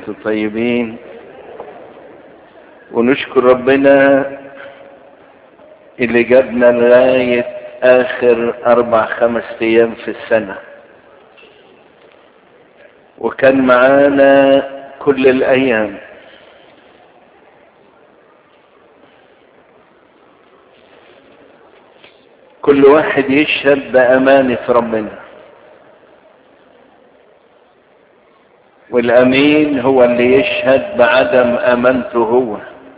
وانتم طيبين ونشكر ربنا اللي جابنا لغاية آخر أربع خمس أيام في السنة وكان معانا كل الأيام كل واحد يشهد بأمانة ربنا والأمين هو اللي يشهد بعدم أمانته هو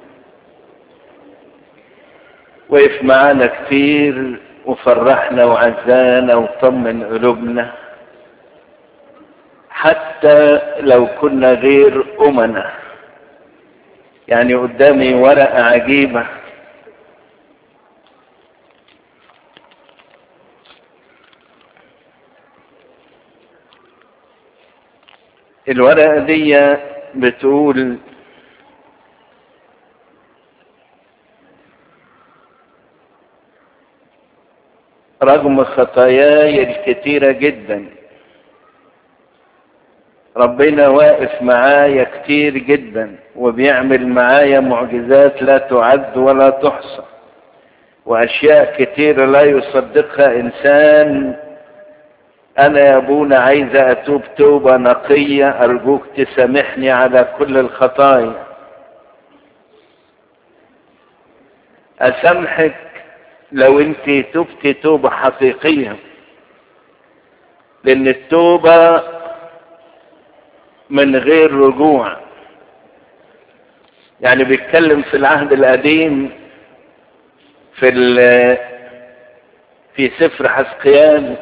وقف معانا كتير وفرحنا وعزانا وطمن قلوبنا حتى لو كنا غير أمنا يعني قدامي ورقة عجيبة الورقة دي بتقول رغم خطاياي الكتيرة جدا ربنا واقف معايا كتير جدا وبيعمل معايا معجزات لا تعد ولا تحصى واشياء كتيرة لا يصدقها انسان انا يا ابونا عايزة اتوب توبة نقية ارجوك تسامحني على كل الخطايا اسامحك لو انت تبت توبة حقيقية لان التوبة من غير رجوع يعني بيتكلم في العهد القديم في في سفر حسقيان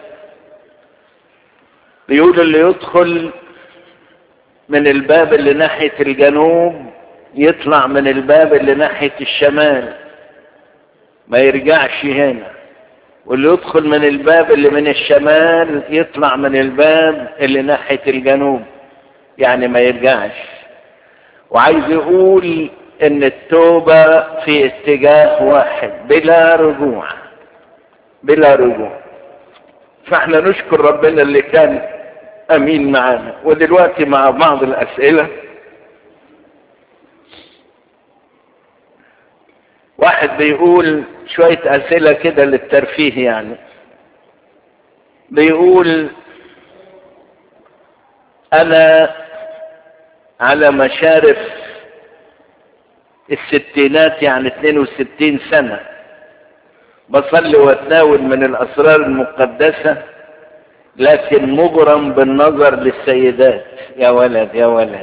بيقول اللي يدخل من الباب اللي ناحية الجنوب يطلع من الباب اللي ناحية الشمال ما يرجعش هنا واللي يدخل من الباب اللي من الشمال يطلع من الباب اللي ناحية الجنوب يعني ما يرجعش وعايز يقول ان التوبة في اتجاه واحد بلا رجوع بلا رجوع فاحنا نشكر ربنا اللي كان امين معانا ودلوقتي مع بعض الاسئلة واحد بيقول شوية اسئلة كده للترفيه يعني بيقول انا على مشارف الستينات يعني 62 سنة بصلي واتناول من الاسرار المقدسة لكن مغرم بالنظر للسيدات يا ولد يا ولد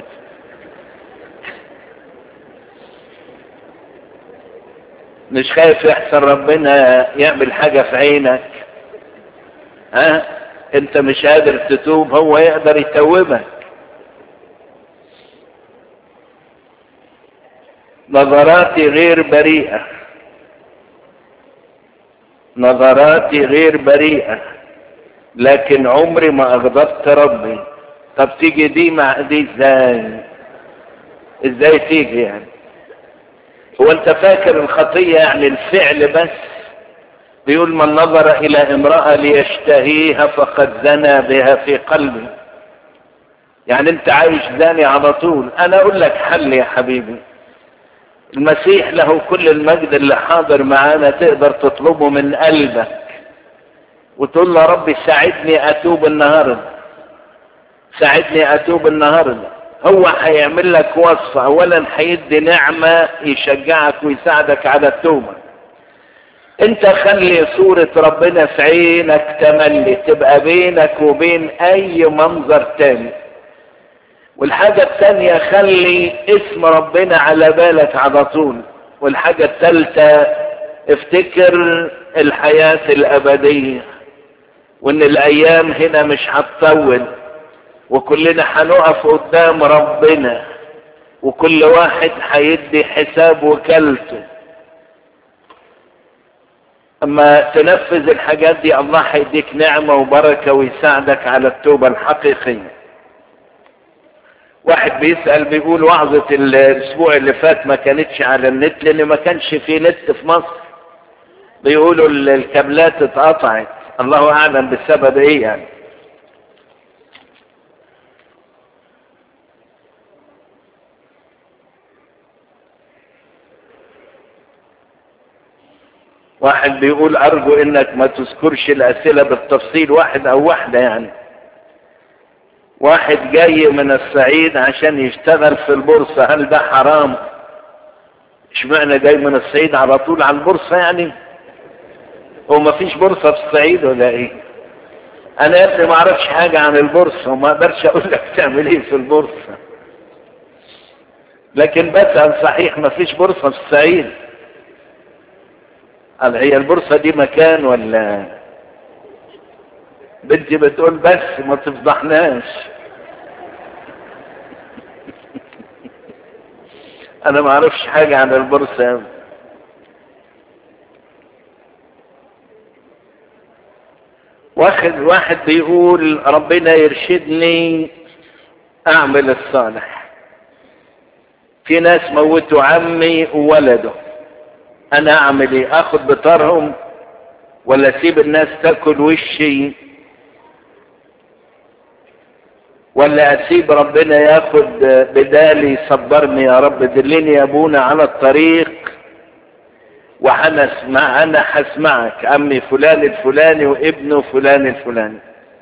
مش خايف يحصل ربنا يعمل حاجة في عينك ها انت مش قادر تتوب هو يقدر يتوبك نظراتي غير بريئة نظراتي غير بريئة لكن عمري ما اغضبت ربي طب تيجي دي مع دي ازاي ازاي تيجي يعني هو انت فاكر الخطية يعني الفعل بس بيقول من نظر الى امرأة ليشتهيها فقد زنى بها في قلبه يعني انت عايش زاني على طول انا اقول لك حل يا حبيبي المسيح له كل المجد اللي حاضر معانا تقدر تطلبه من قلبك وتقول له ربي ساعدني اتوب النهارده ساعدني اتوب النهارده هو هيعمل لك وصفه اولا هيدي نعمه يشجعك ويساعدك على التوبه انت خلي صورة ربنا في عينك تملي تبقى بينك وبين اي منظر تاني والحاجة التانية خلي اسم ربنا على بالك على طول والحاجة التالتة افتكر الحياة الابدية وان الايام هنا مش هتطول وكلنا هنقف قدام ربنا وكل واحد هيدي حساب وكالته اما تنفذ الحاجات دي الله هيديك نعمة وبركة ويساعدك على التوبة الحقيقية واحد بيسأل بيقول وعظة الاسبوع اللي فات ما كانتش على النت لان ما كانش في نت في مصر بيقولوا الكابلات اتقطعت الله اعلم بسبب ايه يعني واحد بيقول ارجو انك ما تذكرش الاسئله بالتفصيل واحد او واحده يعني واحد جاي من الصعيد عشان يشتغل في البورصه هل ده حرام اشمعنى جاي من الصعيد على طول على البورصه يعني هو ما فيش بورصه في الصعيد ولا ايه انا يا ابني ما اعرفش حاجه عن البورصه وما اقدرش اقول لك تعمل ايه في البورصه لكن بسأل صحيح ما فيش بورصه في الصعيد قال هي البورصة دي مكان ولا بنتي بتقول بس ما تفضحناش انا ما اعرفش حاجة عن البورصة واحد واحد بيقول ربنا يرشدني اعمل الصالح في ناس موتوا عمي وولده انا اعمل ايه اخد بطارهم ولا اسيب الناس تاكل وشي ولا اسيب ربنا ياخد بدالي صبرني يا رب دلني يا ابونا على الطريق وانا اسمع انا هسمعك عمي فلان الفلاني وابنه فلان الفلاني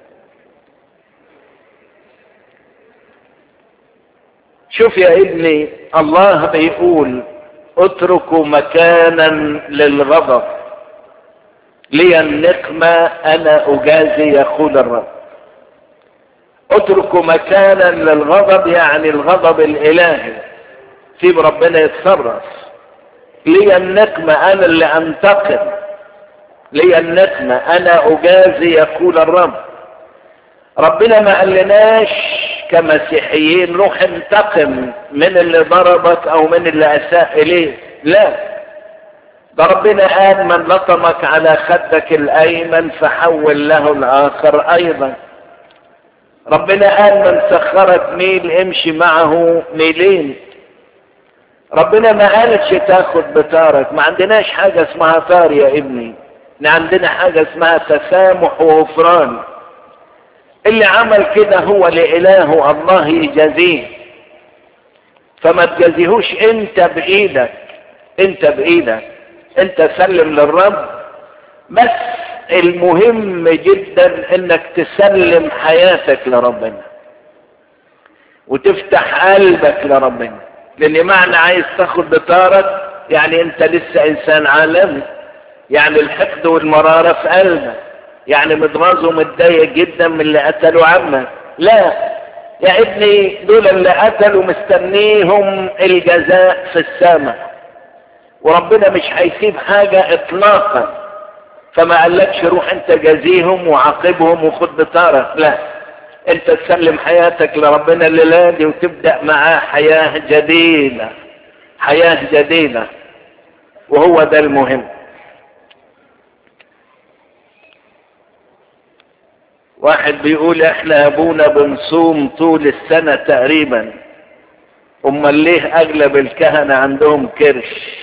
شوف يا ابني الله بيقول اتركوا مكانا للغضب لي النقمة انا اجازي يقول الرب اتركوا مكانا للغضب يعني الغضب الالهي سيب ربنا يتصرف لي النقمة انا اللي انتقم لي النقمة انا اجازي يقول الرب ربنا ما قالناش كمسيحيين روح انتقم من اللي ضربك او من اللي اساء اليه لا ده ربنا قال من لطمك على خدك الايمن فحول له الاخر ايضا ربنا قال من سخرك ميل امشي معه ميلين ربنا ما قالتش تاخد بطارك ما عندناش حاجة اسمها طار يا ابني احنا عندنا حاجة اسمها تسامح وغفران اللي عمل كده هو لإله الله يجازيه فما تجازيهوش انت بايدك انت بايدك انت سلم للرب بس المهم جدا انك تسلم حياتك لربنا وتفتح قلبك لربنا لان معنى عايز تاخد بطارك يعني انت لسه انسان عالمي يعني الحقد والمرارة في قلبك يعني متغاظ ومتضايق جدا من اللي قتلوا عمك لا يا ابني دول اللي قتلوا مستنيهم الجزاء في السماء وربنا مش هيسيب حاجة اطلاقا فما قالكش روح انت جازيهم وعاقبهم وخد بطارك لا انت تسلم حياتك لربنا الليلة دي وتبدأ معاه حياة جديدة حياة جديدة وهو ده المهم واحد بيقول احنا ابونا بنصوم طول السنة تقريبا امال ليه اغلب الكهنة عندهم كرش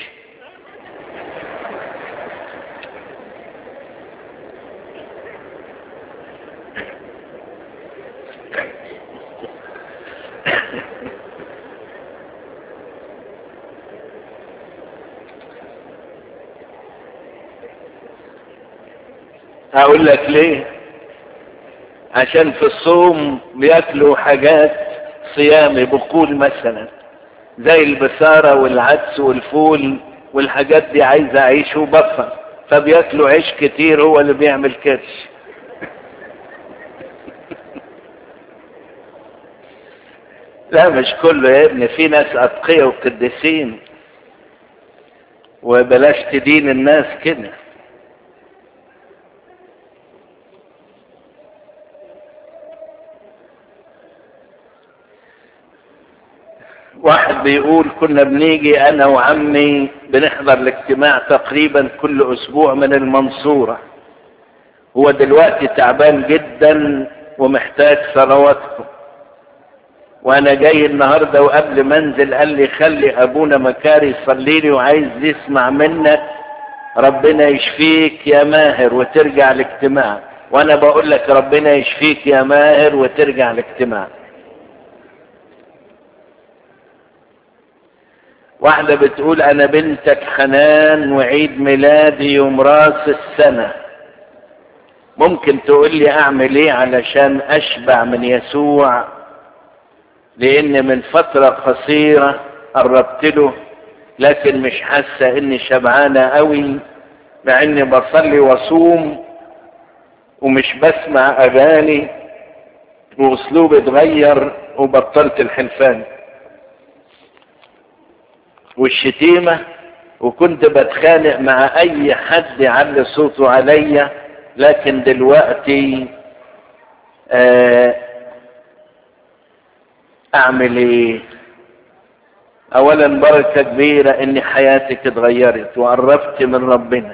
هقول لك ليه عشان في الصوم بياكلوا حاجات صيامي بقول مثلا زي البصارة والعدس والفول والحاجات دي عايزة عيش وبصل فبياكلوا عيش كتير هو اللي بيعمل كرش لا مش كله يا ابني في ناس أتقية وقديسين وبلاش تدين الناس كده واحد بيقول كنا بنيجي انا وعمي بنحضر الاجتماع تقريبا كل اسبوع من المنصورة هو دلوقتي تعبان جدا ومحتاج ثرواتكم وانا جاي النهاردة وقبل ما انزل قال لي خلي ابونا مكاري يصلي لي وعايز يسمع منك ربنا يشفيك يا ماهر وترجع الاجتماع وانا بقول لك ربنا يشفيك يا ماهر وترجع الاجتماع واحدة بتقول انا بنتك حنان وعيد ميلادي يوم راس السنة ممكن تقول لي اعمل ايه علشان اشبع من يسوع لان من فترة قصيرة قربت له لكن مش حاسة اني شبعانة قوي مع اني بصلي واصوم ومش بسمع اغاني واسلوبي اتغير وبطلت الحلفان والشتيمة وكنت بتخانق مع اي حد يعلي صوته عليا لكن دلوقتي آه اعمل ايه اولا بركة كبيرة ان حياتك اتغيرت وقربت من ربنا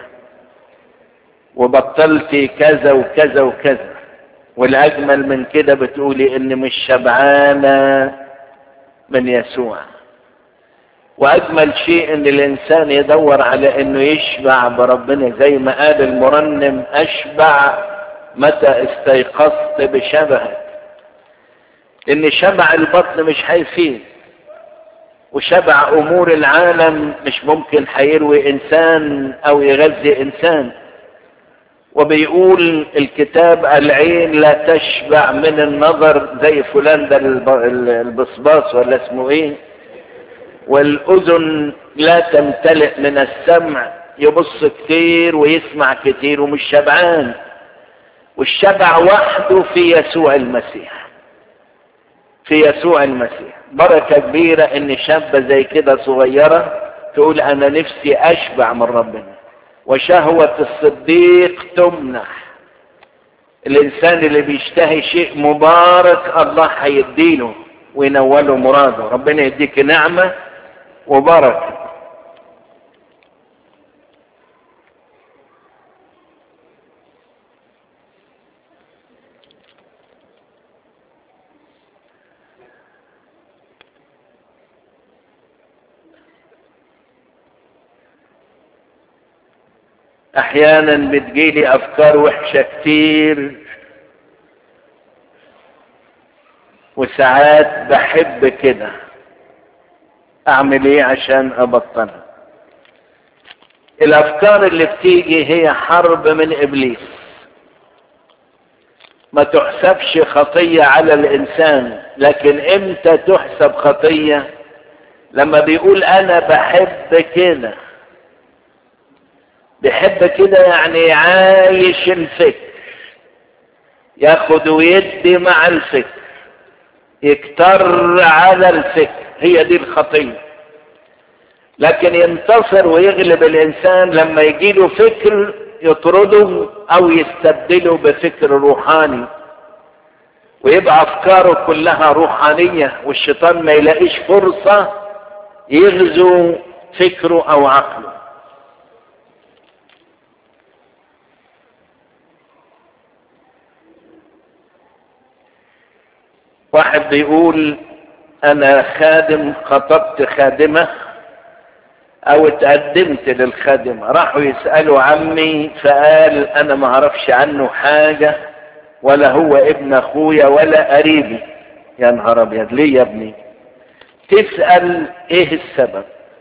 وبطلت كذا وكذا وكذا والاجمل من كده بتقولي ان مش شبعانة من يسوع واجمل شيء ان الانسان يدور على انه يشبع بربنا زي ما قال المرنم اشبع متى استيقظت بشبهك ان شبع البطن مش هيفيد وشبع امور العالم مش ممكن هيروي انسان او يغذي انسان وبيقول الكتاب العين لا تشبع من النظر زي فلان ده البصباص ولا اسمه ايه والاذن لا تمتلئ من السمع يبص كتير ويسمع كتير ومش شبعان والشبع وحده في يسوع المسيح في يسوع المسيح بركة كبيرة ان شابة زي كده صغيرة تقول انا نفسي اشبع من ربنا وشهوة الصديق تمنح الانسان اللي بيشتهي شيء مبارك الله هيديله وينوله مراده ربنا يديك نعمة وبركة احيانا بتجيلي افكار وحشة كتير وساعات بحب كده اعمل ايه عشان ابطلها الافكار اللي بتيجي هي حرب من ابليس ما تحسبش خطية على الانسان لكن امتى تحسب خطية لما بيقول انا بحب كده بيحب كده يعني عايش الفكر ياخد ويدي مع الفكر يكتر على الفكر هي دي الخطية لكن ينتصر ويغلب الانسان لما يجيله فكر يطرده او يستبدله بفكر روحاني ويبقى افكاره كلها روحانية والشيطان ما يلاقيش فرصة يغزو فكره او عقله واحد بيقول انا خادم خطبت خادمة او اتقدمت للخادمة راحوا يسألوا عمي فقال انا ما اعرفش عنه حاجة ولا هو ابن اخويا ولا قريبي يا نهار ابيض ليه يا ابني تسأل ايه السبب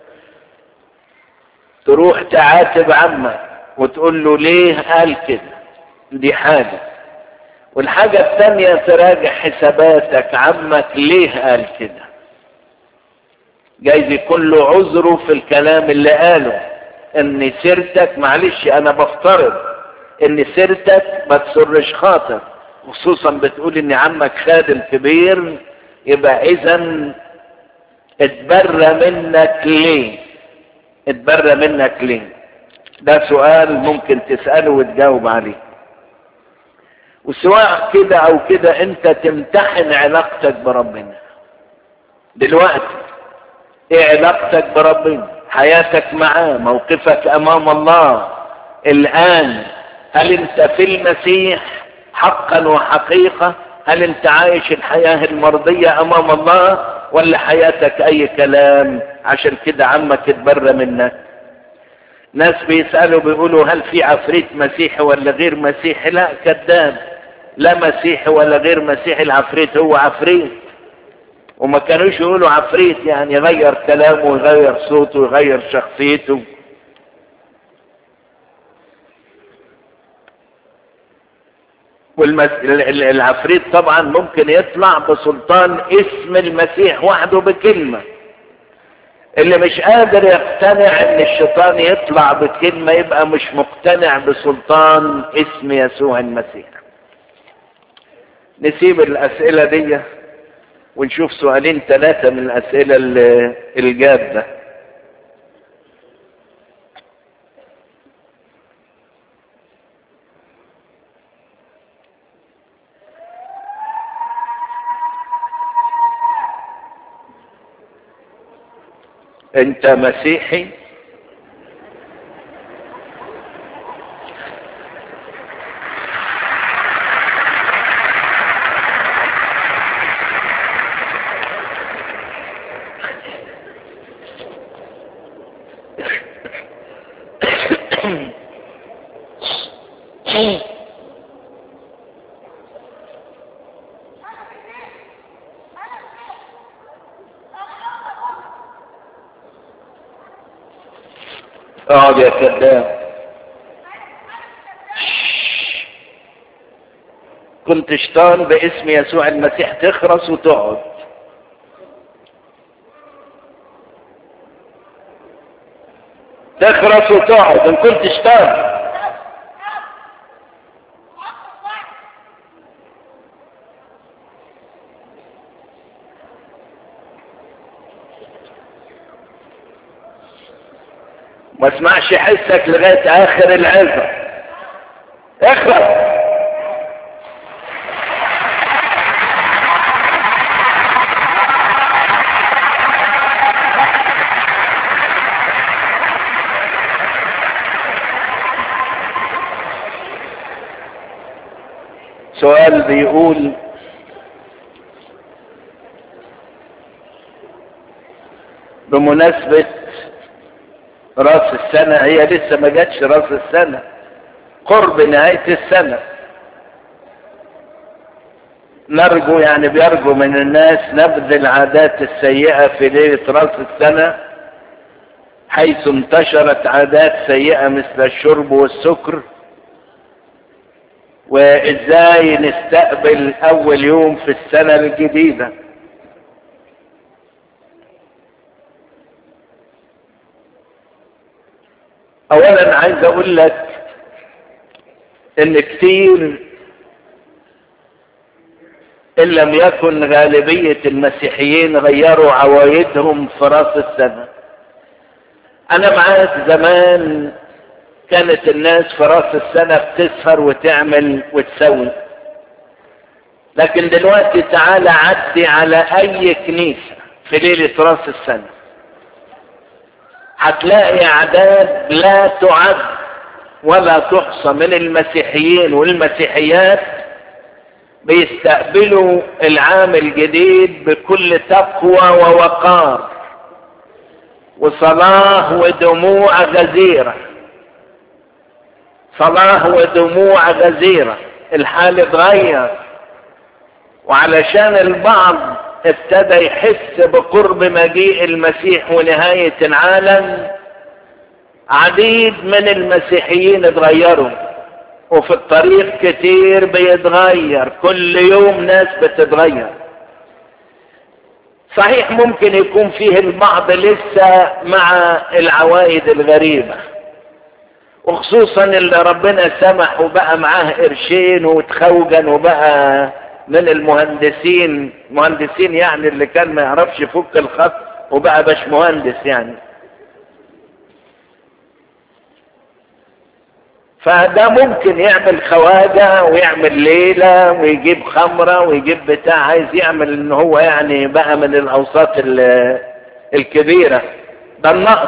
تروح تعاتب عمك وتقول له ليه قال كده دي حاجة والحاجة الثانية تراجع حساباتك عمك ليه قال كده جايز يكون له عذره في الكلام اللي قاله ان سيرتك معلش انا بفترض ان سيرتك ما تسرش خاطر خصوصا بتقول ان عمك خادم كبير يبقى اذا اتبرى منك ليه اتبرى منك ليه ده سؤال ممكن تسأله وتجاوب عليه وسواء كده او كده انت تمتحن علاقتك بربنا دلوقتي ايه علاقتك بربنا حياتك معاه موقفك امام الله الان هل انت في المسيح حقا وحقيقة هل انت عايش الحياة المرضية امام الله ولا حياتك اي كلام عشان كده عمك اتبرى منك ناس بيسألوا بيقولوا هل في عفريت مسيحي ولا غير مسيحي لا كذاب لا مسيحي ولا غير مسيحي العفريت هو عفريت وما كانوش يقولوا عفريت يعني يغير كلامه ويغير صوته ويغير شخصيته والعفريت طبعا ممكن يطلع بسلطان اسم المسيح وحده بكلمة اللي مش قادر يقتنع ان الشيطان يطلع بكلمة يبقى مش مقتنع بسلطان اسم يسوع المسيح نسيب الاسئلة دي ونشوف سؤالين ثلاثة من الاسئلة الجادة انت مسيحي اقعد يا كذاب كنت شيطان باسم يسوع المسيح تخرس وتقعد تخرس وتقعد ان كنت شيطان ما اسمعش حسك لغاية اخر العظة اخرس سؤال بيقول بمناسبة راس السنة هي لسه ما جاتش راس السنة قرب نهاية السنة نرجو يعني بيرجو من الناس نبذ العادات السيئة في ليلة راس السنة حيث انتشرت عادات سيئة مثل الشرب والسكر وازاي نستقبل اول يوم في السنة الجديدة اولا عايز اقول لك ان كتير ان لم يكن غالبية المسيحيين غيروا عوايدهم في راس السنة انا معاك زمان كانت الناس في راس السنة بتسهر وتعمل وتسوي لكن دلوقتي تعالى عدي على اي كنيسة في ليلة راس السنة هتلاقي اعداد لا تعد ولا تحصى من المسيحيين والمسيحيات بيستقبلوا العام الجديد بكل تقوى ووقار وصلاة ودموع غزيرة صلاة ودموع غزيرة الحال اتغير وعلشان البعض ابتدى يحس بقرب مجيء المسيح ونهاية العالم عديد من المسيحيين اتغيروا وفي الطريق كتير بيتغير كل يوم ناس بتتغير صحيح ممكن يكون فيه البعض لسه مع العوائد الغريبة وخصوصا اللي ربنا سمح وبقى معاه قرشين وتخوجن وبقى من المهندسين مهندسين يعني اللي كان ما يعرفش يفك الخط وبقى باش مهندس يعني فده ممكن يعمل خواجة ويعمل ليلة ويجيب خمرة ويجيب بتاع عايز يعمل ان هو يعني بقى من الاوساط الكبيرة ده النقص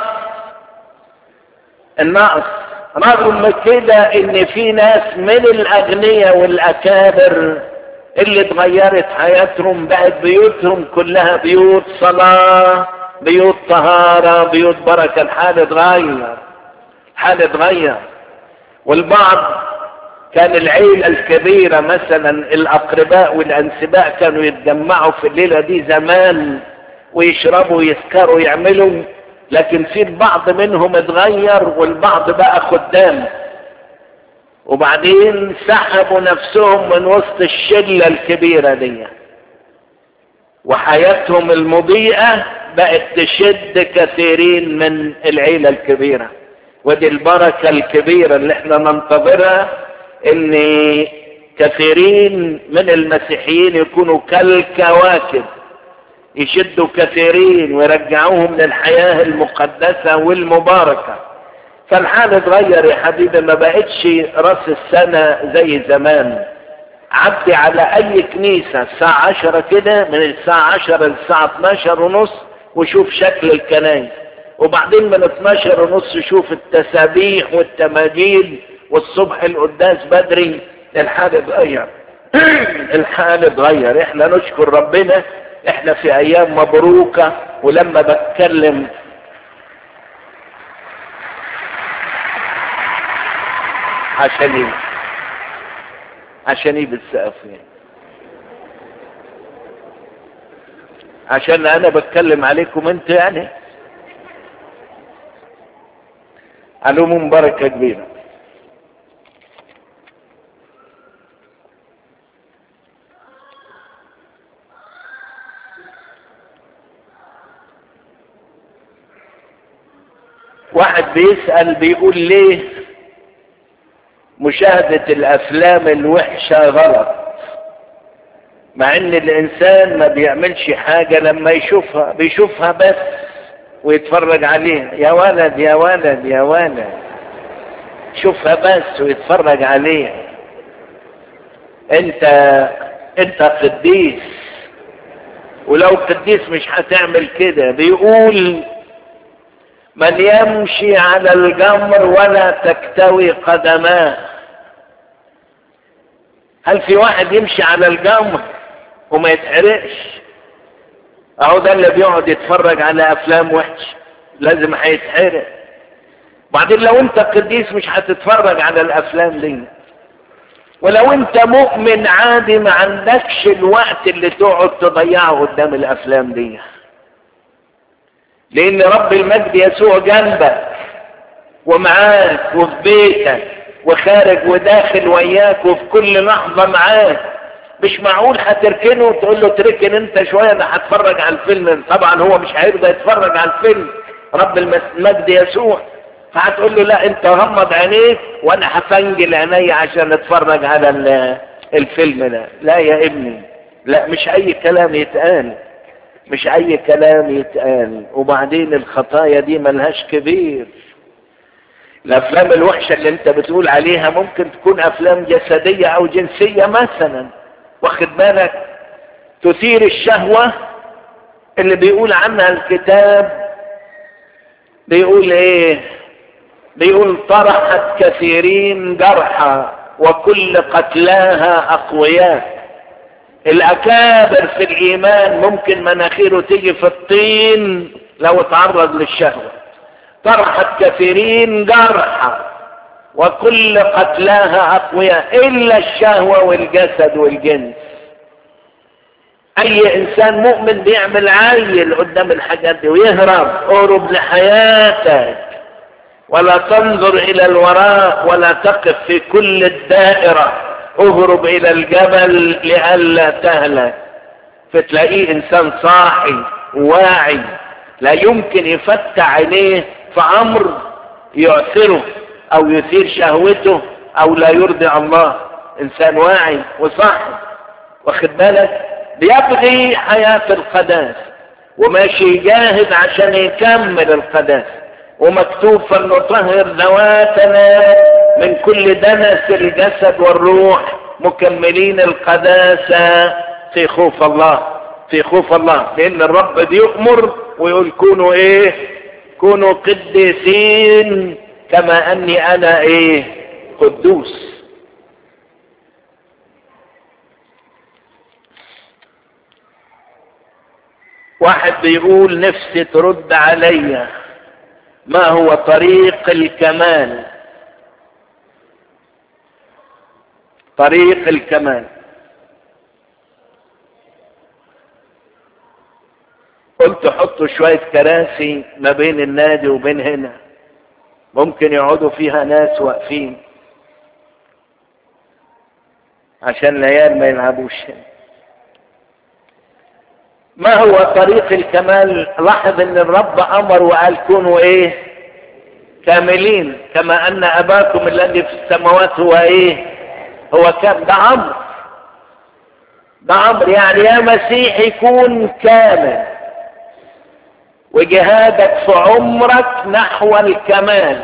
النقص رغم كده ان في ناس من الاغنياء والاكابر اللي اتغيرت حياتهم بقت بيوتهم كلها بيوت صلاة بيوت طهارة بيوت بركة الحال اتغير الحال اتغير والبعض كان العيلة الكبيرة مثلا الأقرباء والأنسباء كانوا يتجمعوا في الليلة دي زمان ويشربوا ويسكروا ويعملوا لكن في البعض منهم اتغير والبعض بقى خدام وبعدين سحبوا نفسهم من وسط الشلة الكبيرة دي وحياتهم المضيئة بقت تشد كثيرين من العيلة الكبيرة ودي البركة الكبيرة اللي احنا ننتظرها ان كثيرين من المسيحيين يكونوا كالكواكب يشدوا كثيرين ويرجعوهم للحياة المقدسة والمباركة فالحال اتغير يا حبيبي ما بقتش راس السنة زي زمان عدي على اي كنيسة الساعة عشرة كده من الساعة عشرة للساعة 12 ونص وشوف شكل الكنايس وبعدين من 12 ونص شوف التسابيح والتماجيد والصبح القداس بدري الحال اتغير الحال اتغير احنا نشكر ربنا احنا في ايام مبروكة ولما بتكلم عشان ايه عشان ايه بالسقف يعني عشان انا بتكلم عليكم انت يعني علوم بركة كبيرة واحد بيسأل بيقول ليه مشاهدة الافلام الوحشة غلط مع ان الانسان ما بيعملش حاجة لما يشوفها بيشوفها بس ويتفرج عليها يا ولد يا ولد يا ولد شوفها بس ويتفرج عليها انت انت قديس ولو قديس مش هتعمل كده بيقول من يمشي على الجمر ولا تكتوي قدماه هل في واحد يمشي على الجمر وما يتحرقش اهو ده اللي بيقعد يتفرج على افلام وحش لازم هيتحرق بعدين لو انت قديس مش هتتفرج على الافلام دي ولو انت مؤمن عادي ما عندكش الوقت اللي تقعد تضيعه قدام الافلام دي لان رب المجد يسوع جنبك ومعاك وفي بيتك وخارج وداخل وياك وفي كل لحظه معاك مش معقول هتركنه وتقول له تركن انت شويه انا هتفرج على الفيلم طبعا هو مش هيرضى يتفرج على الفيلم رب المجد يسوع فهتقول له لا انت غمض عينيك وانا هفنجل عيني عشان اتفرج على الفيلم ده لا يا ابني لا مش اي كلام يتقال مش اي كلام يتقال وبعدين الخطايا دي ملهاش كبير الافلام الوحشه اللي انت بتقول عليها ممكن تكون افلام جسديه او جنسيه مثلا واخد بالك تثير الشهوه اللي بيقول عنها الكتاب بيقول ايه بيقول طرحت كثيرين جرحى وكل قتلاها اقوياء الاكابر في الايمان ممكن مناخيره تيجي في الطين لو اتعرض للشهوة طرحت كثيرين جرحى وكل قتلاها اقوياء الا الشهوة والجسد والجنس اي انسان مؤمن بيعمل عيل قدام الحاجات دي ويهرب اهرب لحياتك ولا تنظر الى الوراء ولا تقف في كل الدائرة اهرب الى الجبل لئلا تهلك فتلاقيه انسان صاحي واعي لا يمكن يفتح عينيه في امر يعثره او يثير شهوته او لا يرضي الله انسان واعي وصاحي واخد بالك بيبغي حياة القداسة وماشي يجاهد عشان يكمل القداسة ومكتوب فلنطهر ذواتنا من كل دنس الجسد والروح مكملين القداسة في خوف الله في خوف الله لان الرب بيؤمر ويقول كونوا ايه كونوا قديسين كما اني انا ايه قدوس واحد بيقول نفسي ترد عليّ ما هو طريق الكمال طريق الكمال قلت حطوا شوية كراسي ما بين النادي وبين هنا ممكن يقعدوا فيها ناس واقفين عشان العيال ما يلعبوش هنا ما هو طريق الكمال لاحظ ان الرب امر وقال كونوا ايه كاملين كما ان اباكم الذي في السماوات هو ايه هو كام ده امر ده امر يعني يا مسيحي كون كامل وجهادك في عمرك نحو الكمال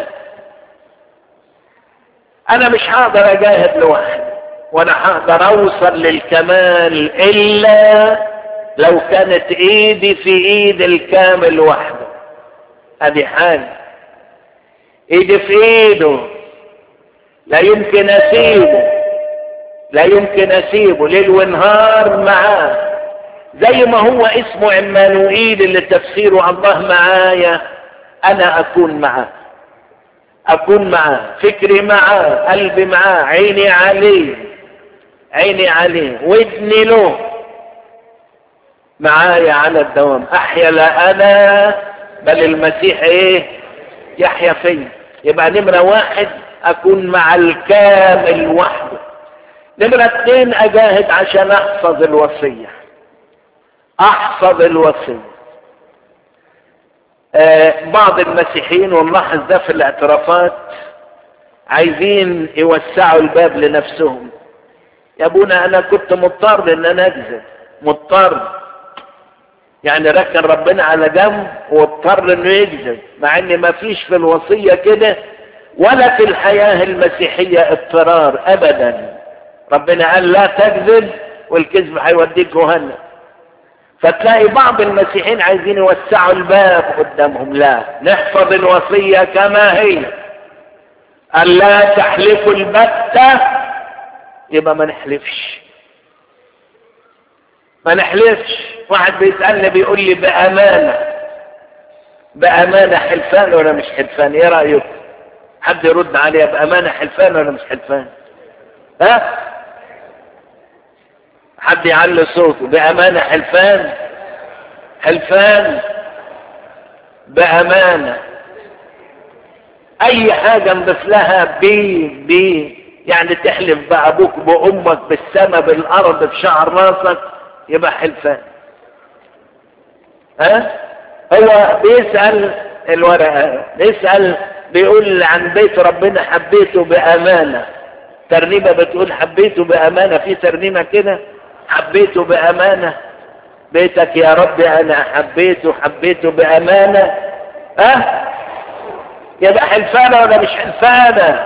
انا مش هقدر اجاهد لوحدي وانا هقدر اوصل للكمال الا لو كانت ايدي في ايد الكامل وحده ادي حاجه ايدي في ايده لا يمكن اسيبه لا يمكن اسيبه ليل ونهار معاه زي ما هو اسمه عمانوئيل اللي تفسيره الله معايا انا اكون معاه اكون معاه فكري معاه قلبي معاه عيني عليه عيني عليه ودني له معايا على الدوام احيا لا انا بل المسيح ايه يحيا فيا يبقى نمرة واحد اكون مع الكامل وحده نمرة اتنين اجاهد عشان احفظ الوصية احفظ الوصية آه بعض المسيحيين ونلاحظ ده في الاعترافات عايزين يوسعوا الباب لنفسهم يا ابونا انا كنت مضطر ان انا اكذب مضطر يعني ركن ربنا على جنب واضطر انه يكذب مع ان ما فيش في الوصية كده ولا في الحياة المسيحية اضطرار ابدا ربنا قال لا تكذب والكذب هيوديك جهنم فتلاقي بعض المسيحيين عايزين يوسعوا الباب قدامهم لا نحفظ الوصية كما هي ألا تحلفوا البتة يبقى ما نحلفش ما نحلفش واحد بيسألني بيقول لي بأمانة بأمانة حلفان ولا مش حلفان ايه رأيك حد يرد عليها بأمانة حلفان ولا مش حلفان ها حد يعلي صوته بأمانة حلفان حلفان بأمانة أي حاجة نضيف لها بي بي يعني تحلف بأبوك بأمك بالسماء بالأرض بشعر راسك يبقى حلفان ها هو بيسأل الورقة بيسأل بيقول عن بيت ربنا حبيته بأمانة ترنيمة بتقول حبيته بأمانة في ترنيمة كده حبيته بأمانة بيتك يا رب أنا حبيته حبيته بأمانة ها يبقى حلفانة ولا مش حلفانة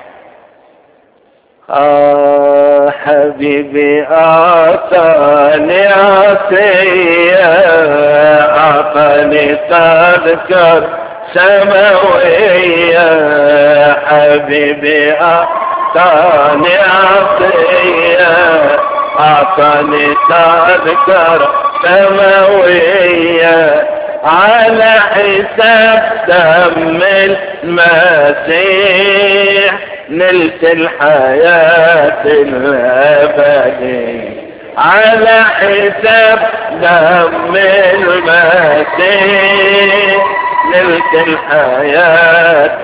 آه حبيبي أعطاني عطية أعطاني تذكر سماوية حبيبي أعطاني عطية أعطاني تذكر سماوية على حساب دم المسيح نلت الحياة الأبدية على حساب دم المسيح نلت الحياة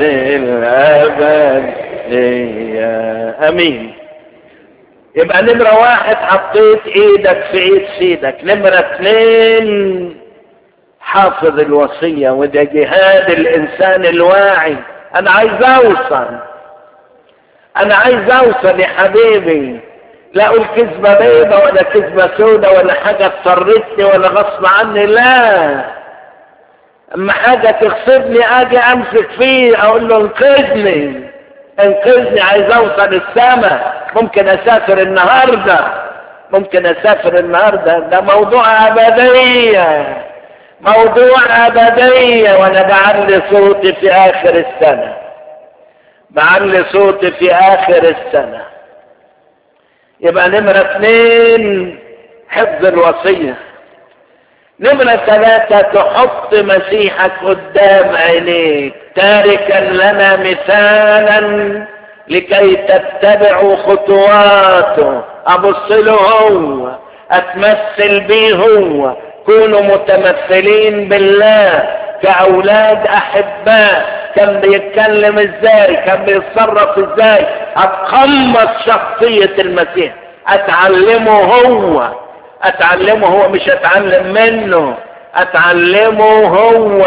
الأبدية أمين يبقى نمرة واحد حطيت ايدك في ايد سيدك نمرة اتنين حافظ الوصية وده جهاد الانسان الواعي انا عايز اوصل انا عايز اوصل يا حبيبي لا اقول كذبة بيضة ولا كذبة سودة ولا حاجة اضطرتني ولا غصب عني لا اما حاجة تخسرني اجي امسك فيه اقول له انقذني انقذني عايز اوصل السماء ممكن اسافر النهاردة ممكن اسافر النهاردة ده موضوع ابدية موضوع ابدية وانا بعلي صوتي في اخر السنة بعلي صوتي في اخر السنة يبقى نمرة اثنين حفظ الوصية نمرة ثلاثة تحط مسيحك قدام عينيك تاركا لنا مثالا لكي تتبعوا خطواته ابص له هو اتمثل بيه هو كونوا متمثلين بالله كاولاد احباء كان بيتكلم ازاي كان بيتصرف ازاي اتقمص شخصية المسيح اتعلمه هو اتعلمه هو مش اتعلم منه اتعلمه هو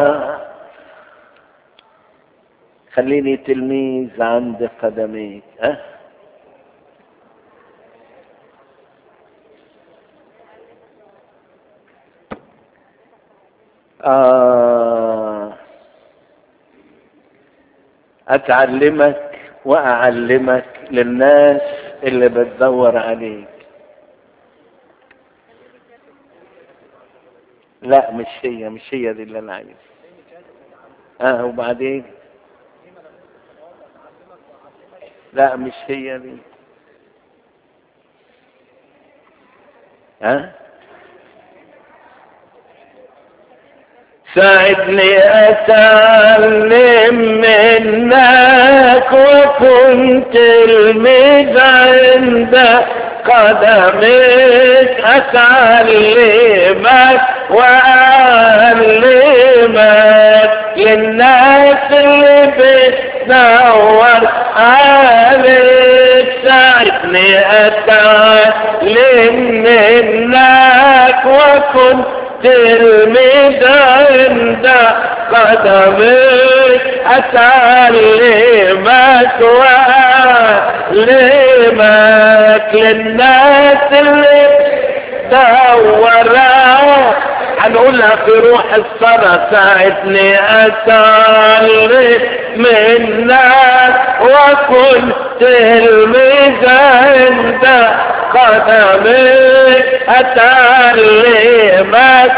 خليني تلميذ عند قدميك ها آه أتعلمك وأعلمك للناس اللي بتدور عليك لا مش هي مش هي دي اللي أنا عايزها اه وبعدين لا مش هي دي ها ساعدني اتعلم منك وكنت الميز عند قدمك اتعلمك واعلمك للناس اللي بتدور عليك ساعدني اتعلم منك وكنت تلميذ عند قدمك أتعلمك وأعلمك للناس اللي دور هنقولها في روح الصلاة ساعدني أتعلم منك وكن تلميذ عند قدمك أتعلمك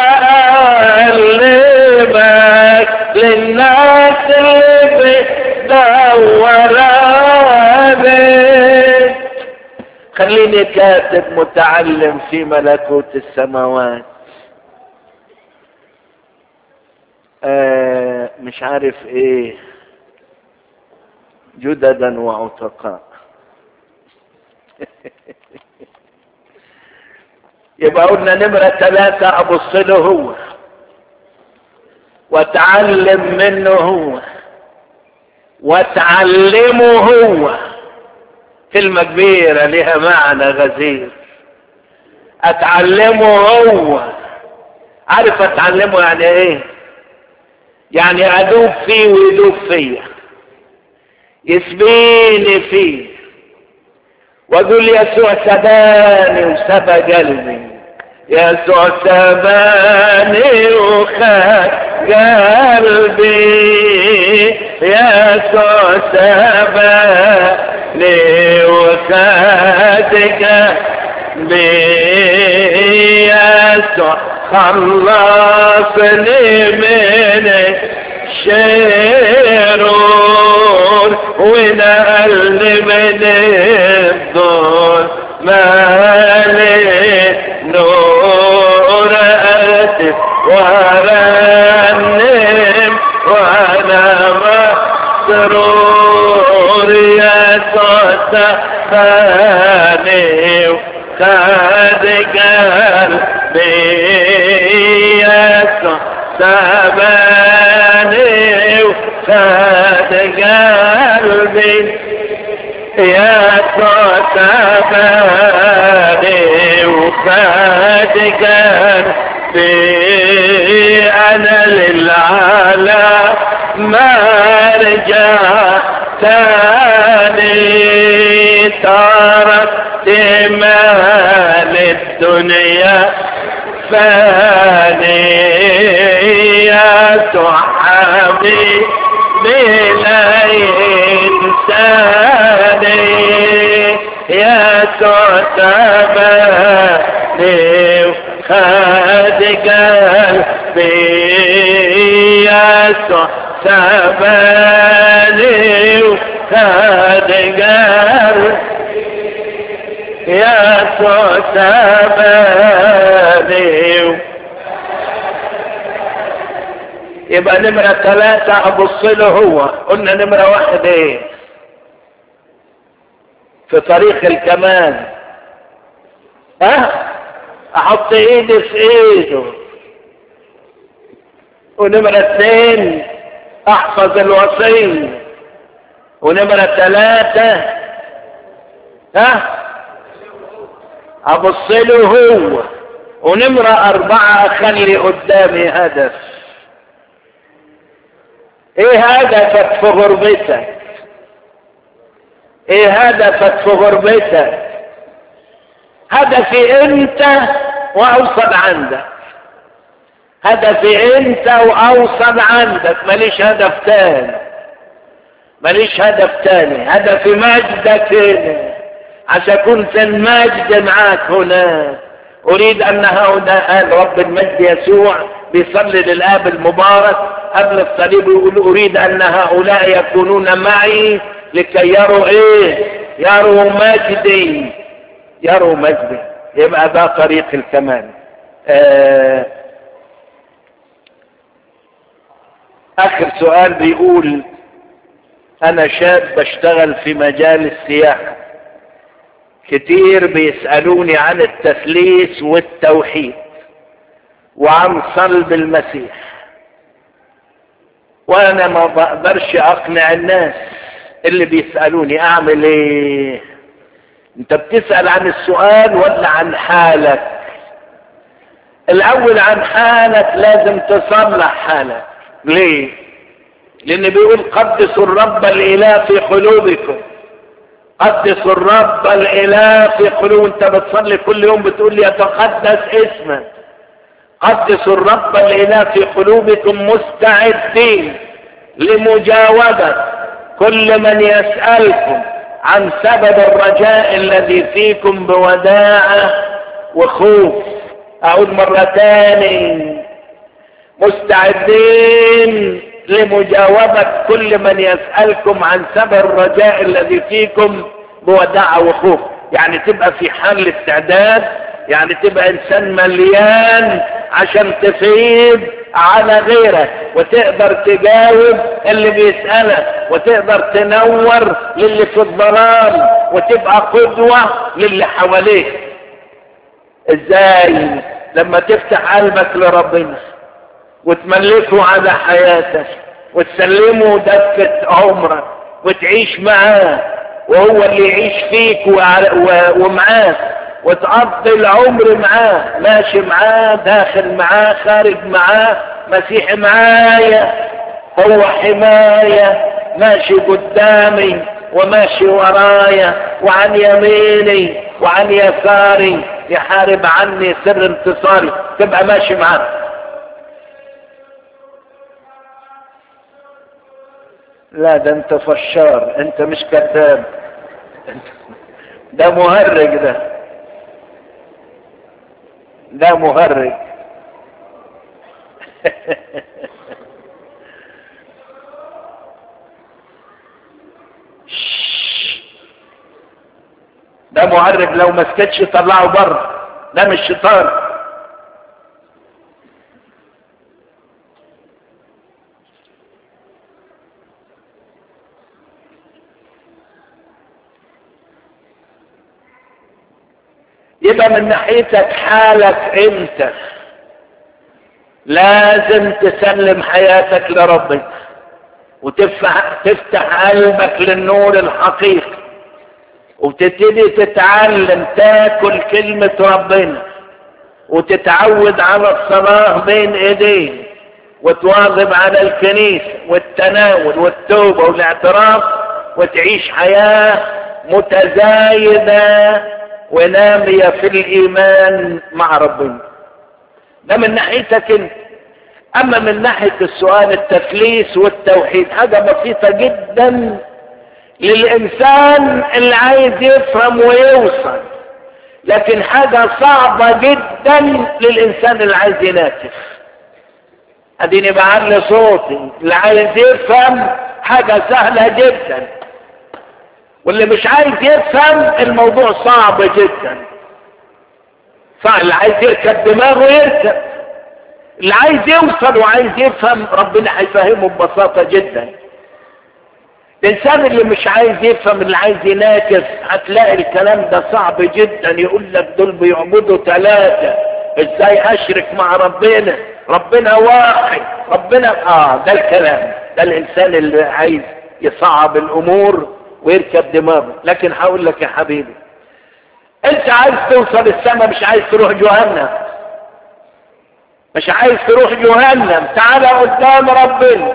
وأعلمك للناس اللي بتدور عليك خليني كاتب متعلم في ملكوت السماوات آه مش عارف ايه جددا وعتقاء يبقى قلنا نمرة ثلاثة أبص له هو واتعلم منه هو واتعلمه هو كلمة كبيرة لها معنى غزير اتعلمه هو عارف اتعلمه يعني ايه يعني ادوب فيه ويدوب فيا يسبيني فيه واقول يسوع سباني وسبى قلبي يسوع سباني وخد قلبي يسوع سباني وخد قلبي يسوع خلصني من الشرور ونقلني من الظلم مالي نور أتف ورنم وانا مسرور يا صوتاني وخد قلبي يا صوتاني وخد قلبي يا صوتاني وخد قلبي انا للعالم ما رجع تاني تركت مال الدنيا فاني يا صحابي بلا إنساني يا تعتبرني خد قلبي يا تعتبرني خد قلبي يا تعتبرني يبقى نمرة ثلاثة أبص له هو قلنا نمرة واحد إيه في طريق الكمال ها احط ايدي في ايده ونمرة اثنين احفظ الوصية ونمرة ثلاثة ها ابص له هو ونمرة اربعة اخلي قدامي هدف ايه هدفك في غربتك ايه هدفك في غربتك هدفي انت واوصل عندك هدفي انت واوصل عندك ماليش هدف تاني ماليش هدف تاني هدفي مجدك هنا عشان اكون في المجد معاك هناك اريد ان هؤلاء قال رب المجد يسوع بيصلي للاب المبارك قبل الصليب يقول اريد ان هؤلاء يكونون معي لكي يروا ايه يروا مجدي يروا مجدي يبقى ده طريق الكمال آه اخر سؤال بيقول انا شاب بشتغل في مجال السياحة كتير بيسألوني عن التثليث والتوحيد وعن صلب المسيح وانا ما بقدرش اقنع الناس اللي بيسألوني اعمل ايه انت بتسأل عن السؤال ولا عن حالك الاول عن حالك لازم تصلح حالك ليه لان بيقول قدسوا الرب الاله في قلوبكم قدسوا الرب الاله في قلوب انت بتصلي كل يوم بتقول لي يتقدس اسمك قدسوا الرب الاله في قلوبكم مستعدين لمجاوبه كل من يسالكم عن سبب الرجاء الذي فيكم بوداعه وخوف اعود مره تاني مستعدين لمجاوبة كل من يسألكم عن سبب الرجاء الذي فيكم بوداعة وخوف يعني تبقى في حال استعداد يعني تبقى انسان مليان عشان تفيد على غيرك وتقدر تجاوب اللي بيسألك وتقدر تنور للي في الضلال وتبقى قدوة للي حواليك ازاي لما تفتح قلبك لربنا وتملكه على حياتك وتسلمه دفة عمرك وتعيش معاه وهو اللي يعيش فيك ومعاك وتقضي العمر معاه ماشي معاه داخل معاه خارج معاه مسيح معايا هو حماية ماشي قدامي وماشي ورايا وعن يميني وعن يساري يحارب عني سر انتصاري تبقى ماشي معاه لا ده انت فشار انت مش كذاب ده مهرج ده ده مهرج ده مهرج لو ما سكتش طلعه بره ده مش شيطان يبقى من ناحيتك حالك انت لازم تسلم حياتك لربك وتفتح تفتح قلبك للنور الحقيقي وتبتدي تتعلم تاكل كلمة ربنا وتتعود على الصلاة بين ايديه وتواظب على الكنيسة والتناول والتوبة والاعتراف وتعيش حياة متزايدة ونامية في الإيمان مع ربنا ده من ناحيتك انت أما من ناحية السؤال التثليث والتوحيد حاجة بسيطة جدا للإنسان اللي عايز يفهم ويوصل لكن حاجة صعبة جدا للإنسان اللي عايز ينافس اديني بعلي صوتي اللي عايز يفهم حاجة سهلة جدا واللي مش عايز يفهم الموضوع صعب جدا صعب اللي عايز يركب دماغه يركب اللي عايز يوصل وعايز يفهم ربنا هيفهمه ببساطة جدا الانسان اللي مش عايز يفهم اللي عايز يناكس هتلاقي الكلام ده صعب جدا يقول لك دول بيعبدوا ثلاثة ازاي اشرك مع ربنا ربنا واحد ربنا اه ده الكلام ده الانسان اللي عايز يصعب الامور ويركب دماغه لكن هقول لك يا حبيبي انت عايز توصل السماء مش عايز تروح جهنم مش عايز تروح جهنم تعالى قدام ربنا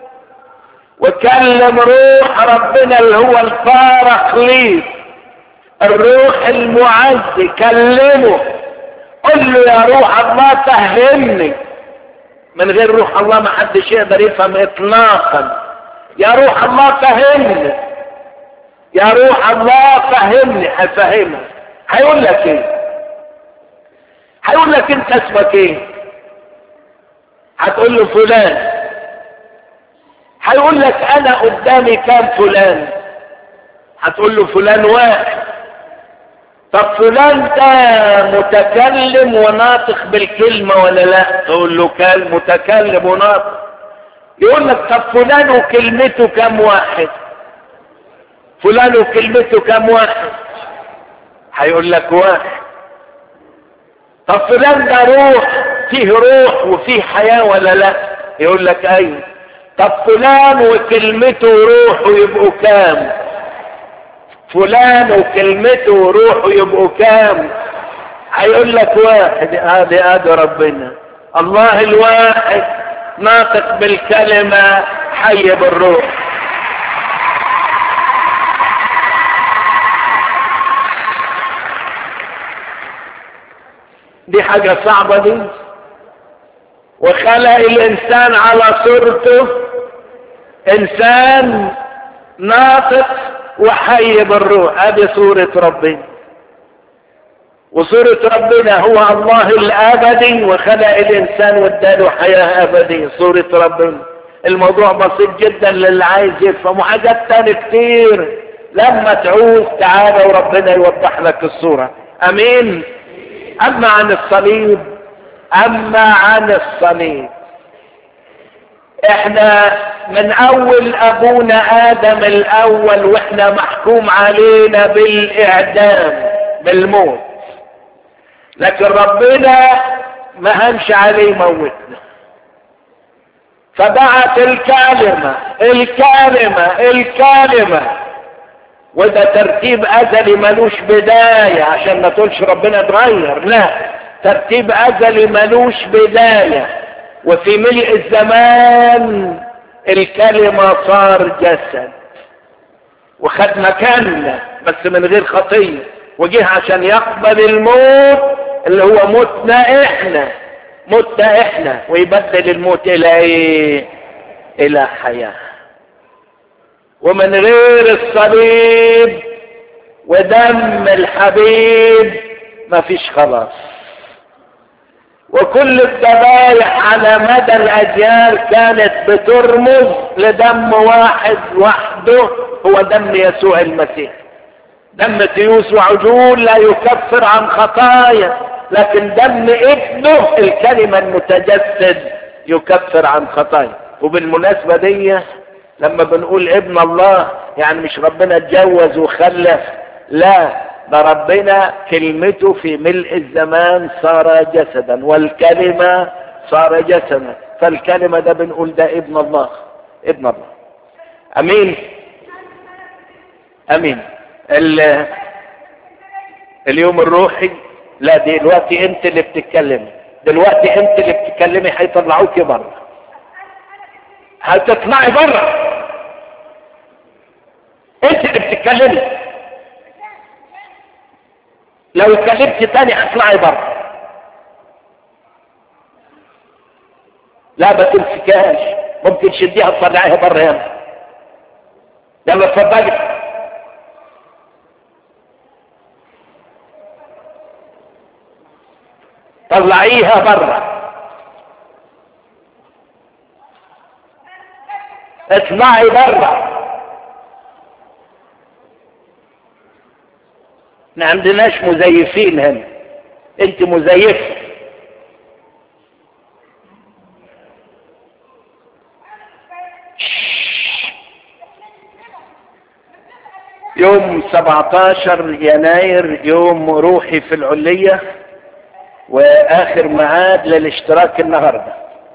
وكلم روح ربنا اللي هو الباراكليت الروح المعز كلمه قل له يا روح الله فهمني من غير روح الله ما حدش يقدر يفهم اطلاقا يا روح الله فهمني يا روح الله فهمني هفهمك هيقول لك ايه هيقول لك انت اسمك ايه هتقول له فلان هيقول لك انا قدامي كام فلان هتقول له فلان واحد طب فلان ده متكلم وناطق بالكلمة ولا لا تقول له كان متكلم وناطق يقول لك طب فلان وكلمته كام واحد فلان وكلمته كام واحد هيقول لك واحد طب فلان ده روح فيه روح وفيه حياة ولا لا يقول لك ايوه طب فلان وكلمته وروحه يبقوا كام فلان وكلمته وروحه يبقوا كام هيقول لك واحد ادي ادي ربنا الله الواحد ناطق بالكلمة حي بالروح دي حاجة صعبة دي وخلق الانسان على صورته انسان ناطق وحي بالروح هذه صورة ربنا وصورة ربنا هو الله الابدي وخلق الانسان واداله حياة ابدية صورة ربنا الموضوع بسيط جدا للي عايز يفهم وحاجات تاني كتير لما تعوز تعالى وربنا يوضح لك الصورة امين اما عن الصليب اما عن الصليب احنا من اول ابونا ادم الاول واحنا محكوم علينا بالاعدام بالموت لكن ربنا ما هنش عليه موتنا فبعت الكلمة الكلمة الكلمة وده ترتيب ازلي ملوش بداية عشان ما تقولش ربنا اتغير لا ترتيب ازلي ملوش بداية وفي ملء الزمان الكلمة صار جسد وخد مكاننا بس من غير خطية وجه عشان يقبل الموت اللي هو موتنا احنا موتنا احنا ويبدل الموت الى ايه الى حياة ومن غير الصليب ودم الحبيب مفيش خلاص وكل الذبايح على مدى الاجيال كانت بترمز لدم واحد وحده هو دم يسوع المسيح دم تيوس وعجول لا يكفر عن خطايا لكن دم ابنه الكلمة المتجسد يكفر عن خطايا وبالمناسبة دي لما بنقول ابن الله يعني مش ربنا اتجوز وخلف لا ده ربنا كلمته في ملء الزمان صار جسدا والكلمة صار جسدا فالكلمة ده بنقول ده ابن الله ابن الله امين امين ال اليوم الروحي لا دلوقتي انت اللي بتتكلمي دلوقتي انت اللي بتتكلمي هيطلعوكي بره هتطلعي بره انت اللي بتتكلمي لو اتكلمت تاني هتطلعي بره لا ما تمسكهاش ممكن تشديها تطلعيها بره هنا يلا اتفضلي طلعيها بره اطلعي بره ما عندناش مزيفين هنا انت مزيفه يوم 17 يناير يوم روحي في العلية واخر ميعاد للاشتراك النهارده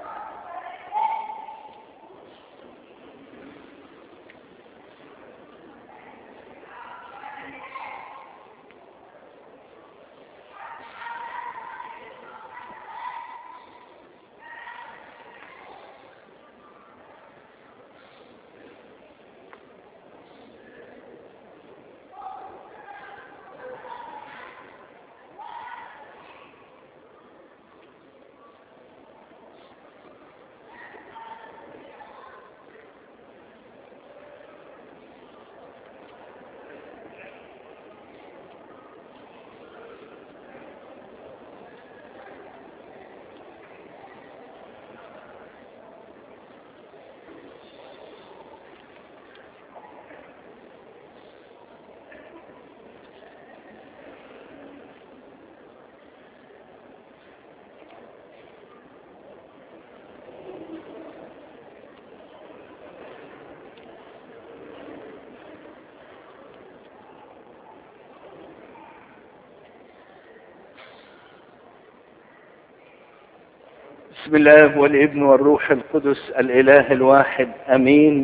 بسم الله والابن والروح القدس الاله الواحد امين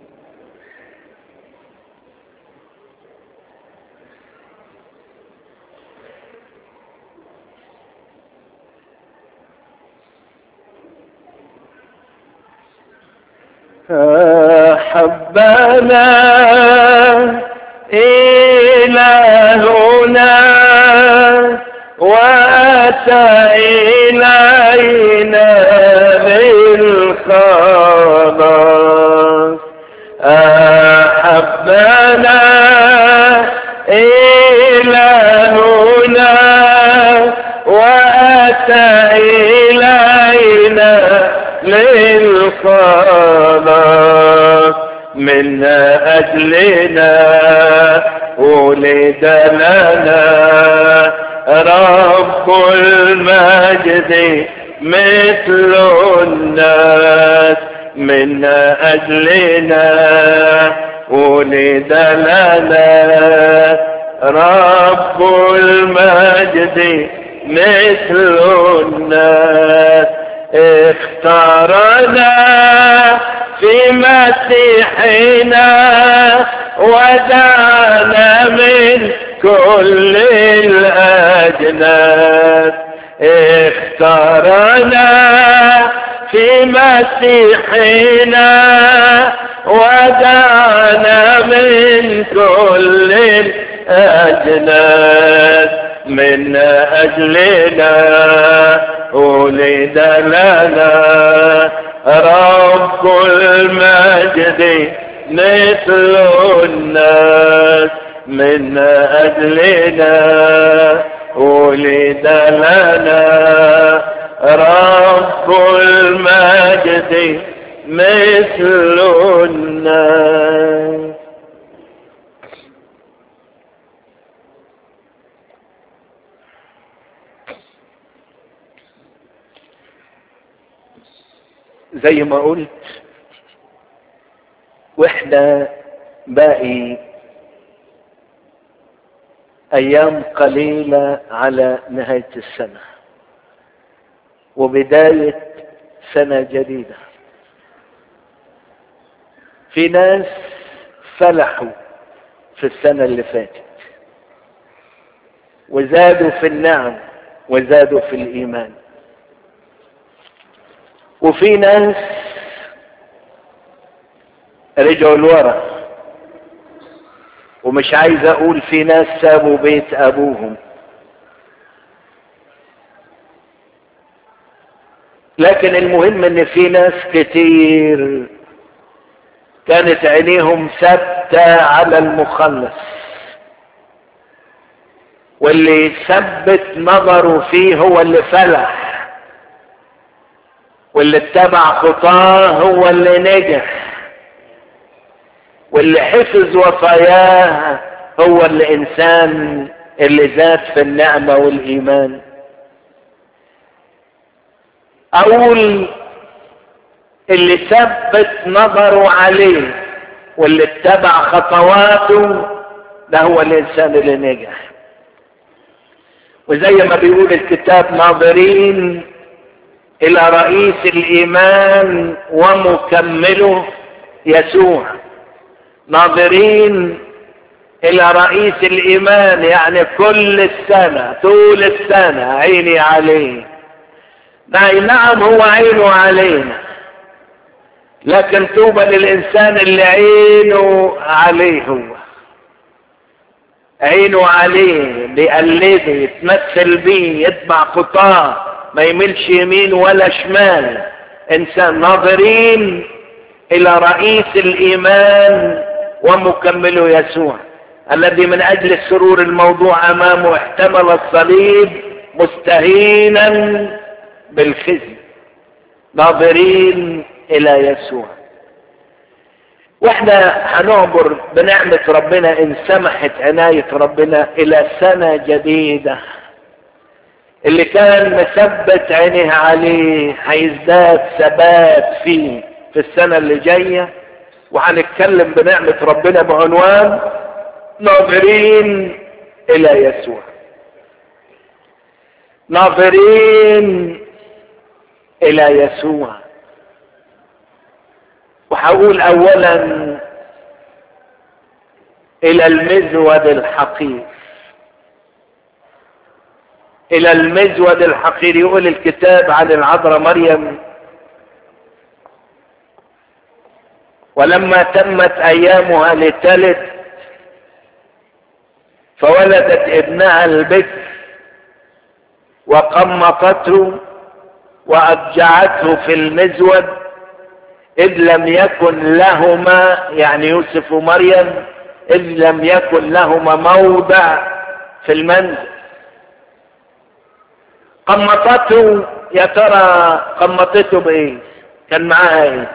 حبنا إلهنا وأتى إلينا بالخلاص أحبنا إلهنا وأتى إلينا للخلاص من أجلنا ولد لنا رب المجد مثل الناس من أجلنا ولد لنا رب المجد مثل الناس اختارنا في مسيحنا ودعنا من كل الأجناس اختارنا في مسيحنا ودعنا من كل الأجناس من أجلنا ولد لنا رب المجد مثل الناس من أجلنا ولد لنا رب المجد مثل الناس زي ما قلت واحنا باقي ايام قليلة على نهاية السنة وبداية سنة جديدة في ناس فلحوا في السنة اللي فاتت وزادوا في النعم وزادوا في الإيمان وفي ناس رجعوا لورا ومش عايز اقول في ناس سابوا بيت ابوهم لكن المهم ان في ناس كتير كانت عينيهم ثابتة على المخلص واللي ثبت نظره فيه هو اللي فلح واللي اتبع خطاه هو اللي نجح واللي حفظ وصاياه هو الانسان اللي زاد في النعمه والايمان اقول اللي ثبت نظره عليه واللي اتبع خطواته ده هو الانسان اللي نجح وزي ما بيقول الكتاب ناظرين الى رئيس الايمان ومكمله يسوع ناظرين الى رئيس الايمان يعني كل السنة طول السنة عيني عليه نعم هو عينه علينا لكن طوبى للانسان اللي عينه عليه هو عينه عليه بيقلده يتمثل بيه يتبع خطاه ما يميلش يمين ولا شمال انسان ناظرين الى رئيس الايمان ومكمله يسوع الذي من اجل السرور الموضوع امامه احتمل الصليب مستهينا بالخزي ناظرين الى يسوع واحنا هنعبر بنعمة ربنا ان سمحت عناية ربنا الى سنة جديدة اللي كان مثبت عينيه عليه هيزداد ثبات فيه في السنة اللي جاية وهنتكلم بنعمة ربنا بعنوان ناظرين الى يسوع ناظرين الى يسوع وهقول اولا الى المزود الحقير الى المزود الحقير يقول الكتاب عن العذراء مريم ولما تمت ايامها لتلد فولدت ابنها البكر وقمطته واضجعته في المزود اذ لم يكن لهما يعني يوسف ومريم اذ لم يكن لهما موضع في المنزل قمطته يا ترى قمطته بايه كان معاها ايه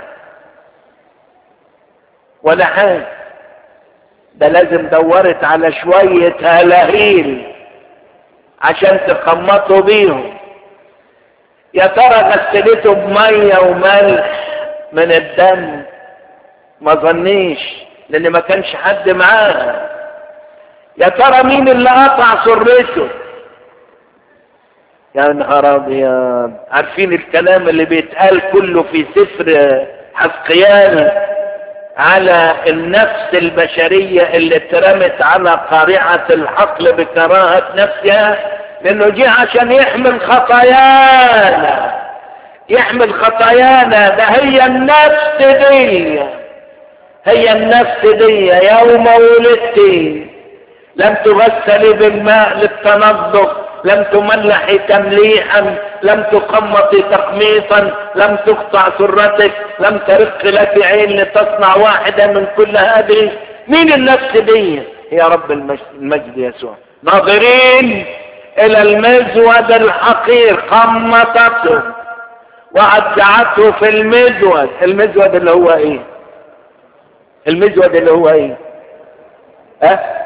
ولا حاجه ده لازم دورت على شوية هلاهيل عشان تقمطوا بيهم يا ترى غسلته بمية وملح من الدم ما ظنيش لان ما كانش حد معاها يا ترى مين اللي قطع سرته يا نهار ابيض عارفين الكلام اللي بيتقال كله في سفر حزقيال على النفس البشرية اللي اترمت على قارعة الحقل بكراهة نفسها لانه جه عشان يحمل خطايانا يحمل خطايانا ده هي النفس دي هي النفس دي يوم ولدتي لم تغسلي بالماء للتنظف لم تملحي تمليحا لم تقمطي تقميصا لم تقطع سرتك لم ترق لك عين لتصنع واحدة من كل هذه مين النفس دي يا رب المجد يسوع ناظرين الى المزود الحقير قمطته وأدعته في المزود المزود اللي هو ايه المزود اللي هو ايه ها أه؟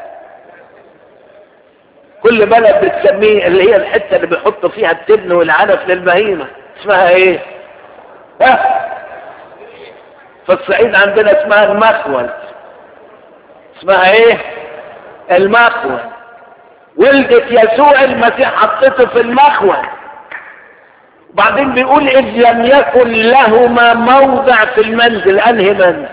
كل بلد بتسميه اللي هي الحته اللي بيحطوا فيها التبن والعلف للبهيمه اسمها ايه ها في الصعيد عندنا اسمها المخول اسمها ايه المخول ولدت يسوع المسيح حطته في المخول وبعدين بيقول اذ لم يكن لهما موضع في المنزل انهي منزل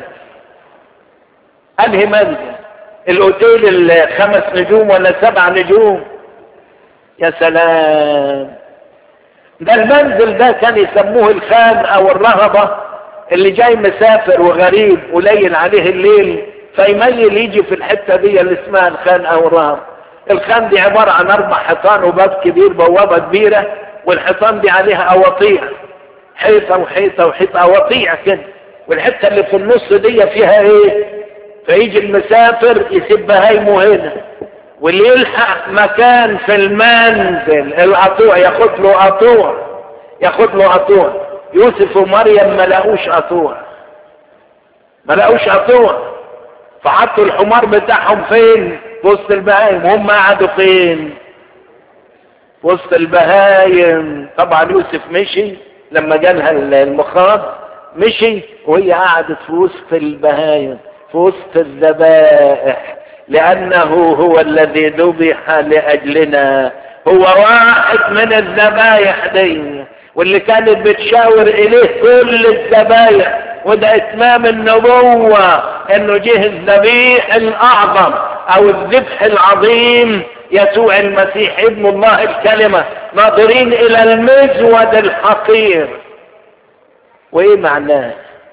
انهي منزل الاوتيل الخمس نجوم ولا سبع نجوم يا سلام ده المنزل ده كان يسموه الخان او الرهبة اللي جاي مسافر وغريب قليل عليه الليل فيميل يجي في الحتة دي اللي اسمها الخان او الرهبة الخان دي عبارة عن اربع حيطان وباب كبير بوابة كبيرة والحيطان دي عليها اوطيع حيطة وحيطة وحيطة اوطيع كده والحتة اللي في النص دي فيها ايه فيجي المسافر يسيب بهايمه هنا واللي يلحق مكان في المنزل القطوع ياخد له قطوع ياخد له قطوع يوسف ومريم ما لقوش قطوع ما لقوش قطوع فحطوا الحمار بتاعهم فين في وسط البهايم هم قعدوا فين في وسط البهايم طبعا يوسف مشي لما جالها المخاض مشي وهي قعدت في وسط البهايم في وسط الذبائح لأنه هو الذي ذبح لأجلنا هو واحد من الذبايح دي واللي كانت بتشاور إليه كل الذبايح وده إتمام النبوة إنه جه الذبيح الأعظم أو الذبح العظيم يسوع المسيح ابن الله الكلمة ناظرين إلى المزود الحقير وإيه معناه؟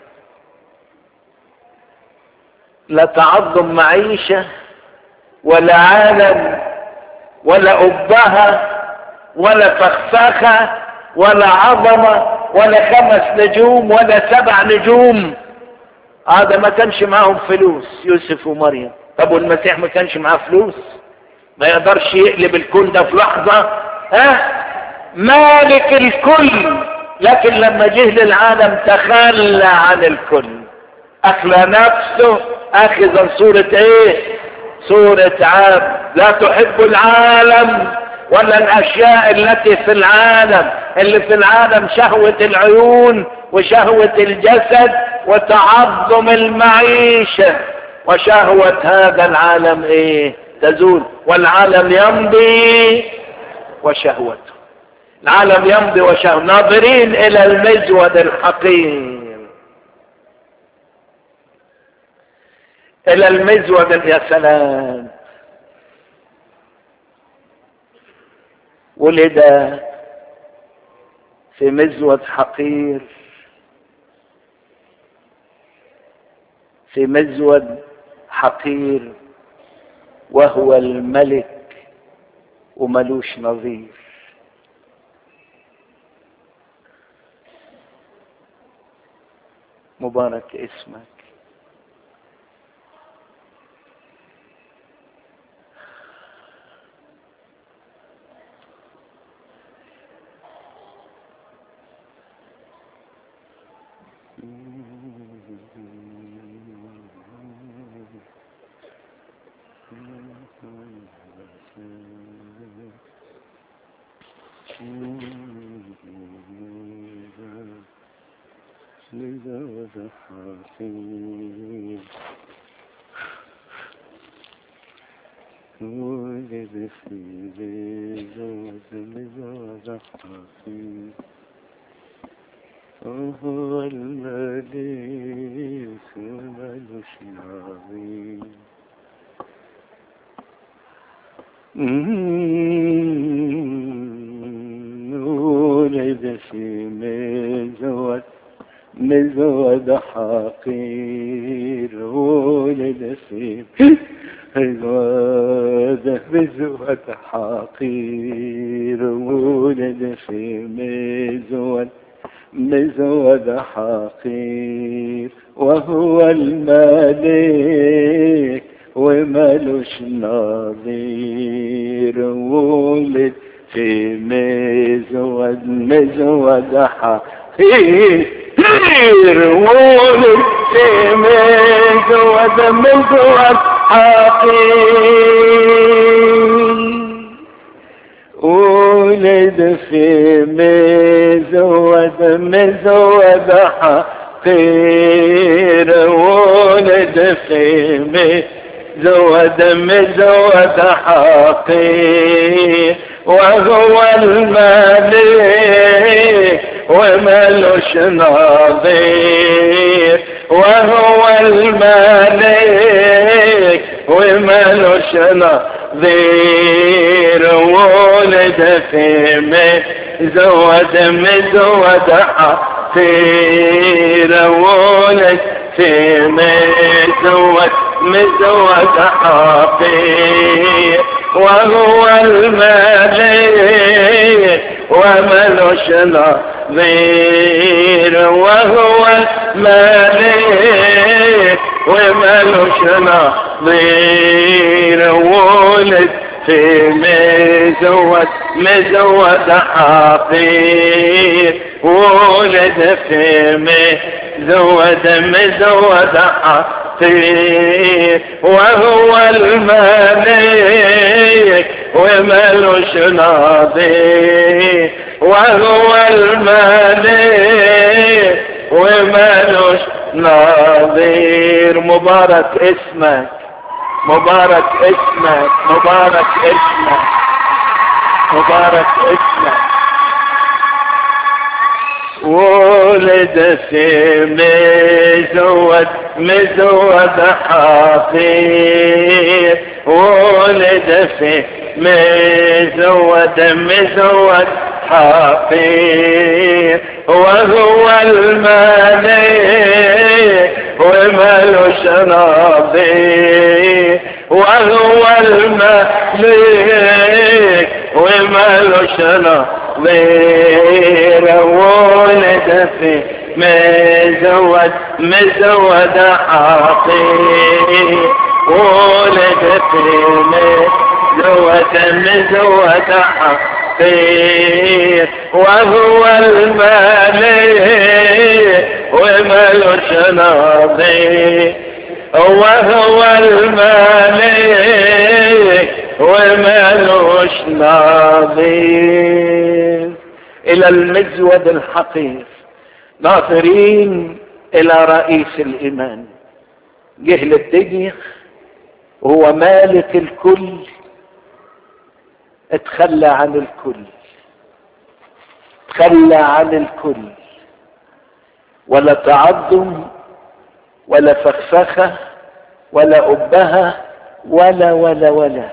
لا تعظم معيشة ولا عالم ولا أبهة ولا فخفخة ولا عظمة ولا خمس نجوم ولا سبع نجوم هذا ما كانش معاهم فلوس يوسف ومريم طب والمسيح ما كانش معاه فلوس ما يقدرش يقلب الكون ده في لحظة ها مالك الكل لكن لما جه للعالم تخلى عن الكل أخلى نفسه اخذا صورة ايه صورة عبد لا تحب العالم ولا الاشياء التي في العالم اللي في العالم شهوة العيون وشهوة الجسد وتعظم المعيشة وشهوة هذا العالم ايه تزول والعالم يمضي وشهوته العالم يمضي وشهوته ناظرين الى المزود الحقيقي الى المزود يا سلام ولد في مزود حقير في مزود حقير وهو الملك وملوش نظير مبارك اسمك هو الملك ملوش نظير ولد في مزود مزود حقير ولد في مزود مزود حقير ولد في مزود مزود حقير وهو الملك وملوش نظير ولد في مزود مزود حقير ولد في مزود مزود حقير ولد في مزود مزود حقير ولد في مزود مزود حقير وهو الملك وملوش نظير وهو الملك وملوش نظير ولد في مزود مزود حقير ولد في مزود مزود حقير وهو الملك وملوش نظير وهو الملك وملوش نظير ولد في مزود مزود حقير ولد في مزود مزود حقير وهو الملك وملوش نظير وهو الملك وملوش نظير مبارك اسمك مبارك اسمك مبارك اسمك مبارك اسمك ولد في مزود مزود حفيظ ولد في مزود مزود حفيظ وهو الملك وملوش نظير وهو الملك وملوش نظير ولد في مزود مزود عقيم ولد في مزود مزود عقيم وهو الملك وملوش نظير وهو الملك وملوش نظير الى المزود الحقير ناظرين الى رئيس الايمان جه للدنيا وهو مالك الكل اتخلى عن الكل تخلى عن الكل ولا تعظم ولا فخفخة ولا أبهة ولا ولا ولا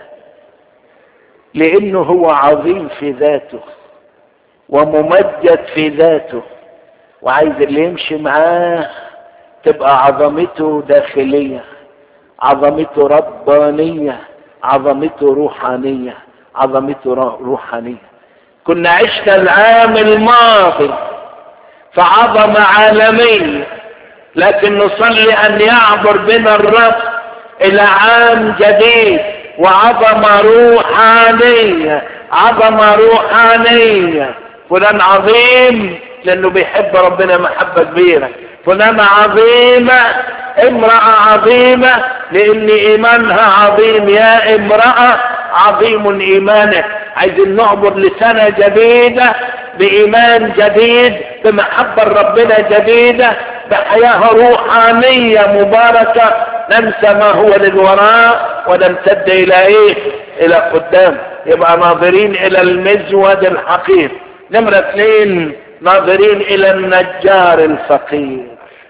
لأنه هو عظيم في ذاته وممجد في ذاته وعايز اللي يمشي معاه تبقى عظمته داخلية عظمته ربانية عظمته روحانية عظمته روحانية كنا عشنا العام الماضي فعظمة عالمية لكن نصلي ان يعبر بنا الرب الى عام جديد وعظمة روحانية عظمة روحانية فلان عظيم لانه بيحب ربنا محبة كبيرة فلان عظيمة امرأة عظيمة لان ايمانها عظيم يا امرأة عظيم ايمانك عايزين نعبر لسنة جديدة بإيمان جديد بمحبة ربنا جديدة بحياة روحانية مباركة ننسى ما هو للوراء ونمتد إلى إيه؟ إلى قدام يبقى ناظرين إلى المزود الحقير نمرة اثنين ناظرين إلى النجار الفقير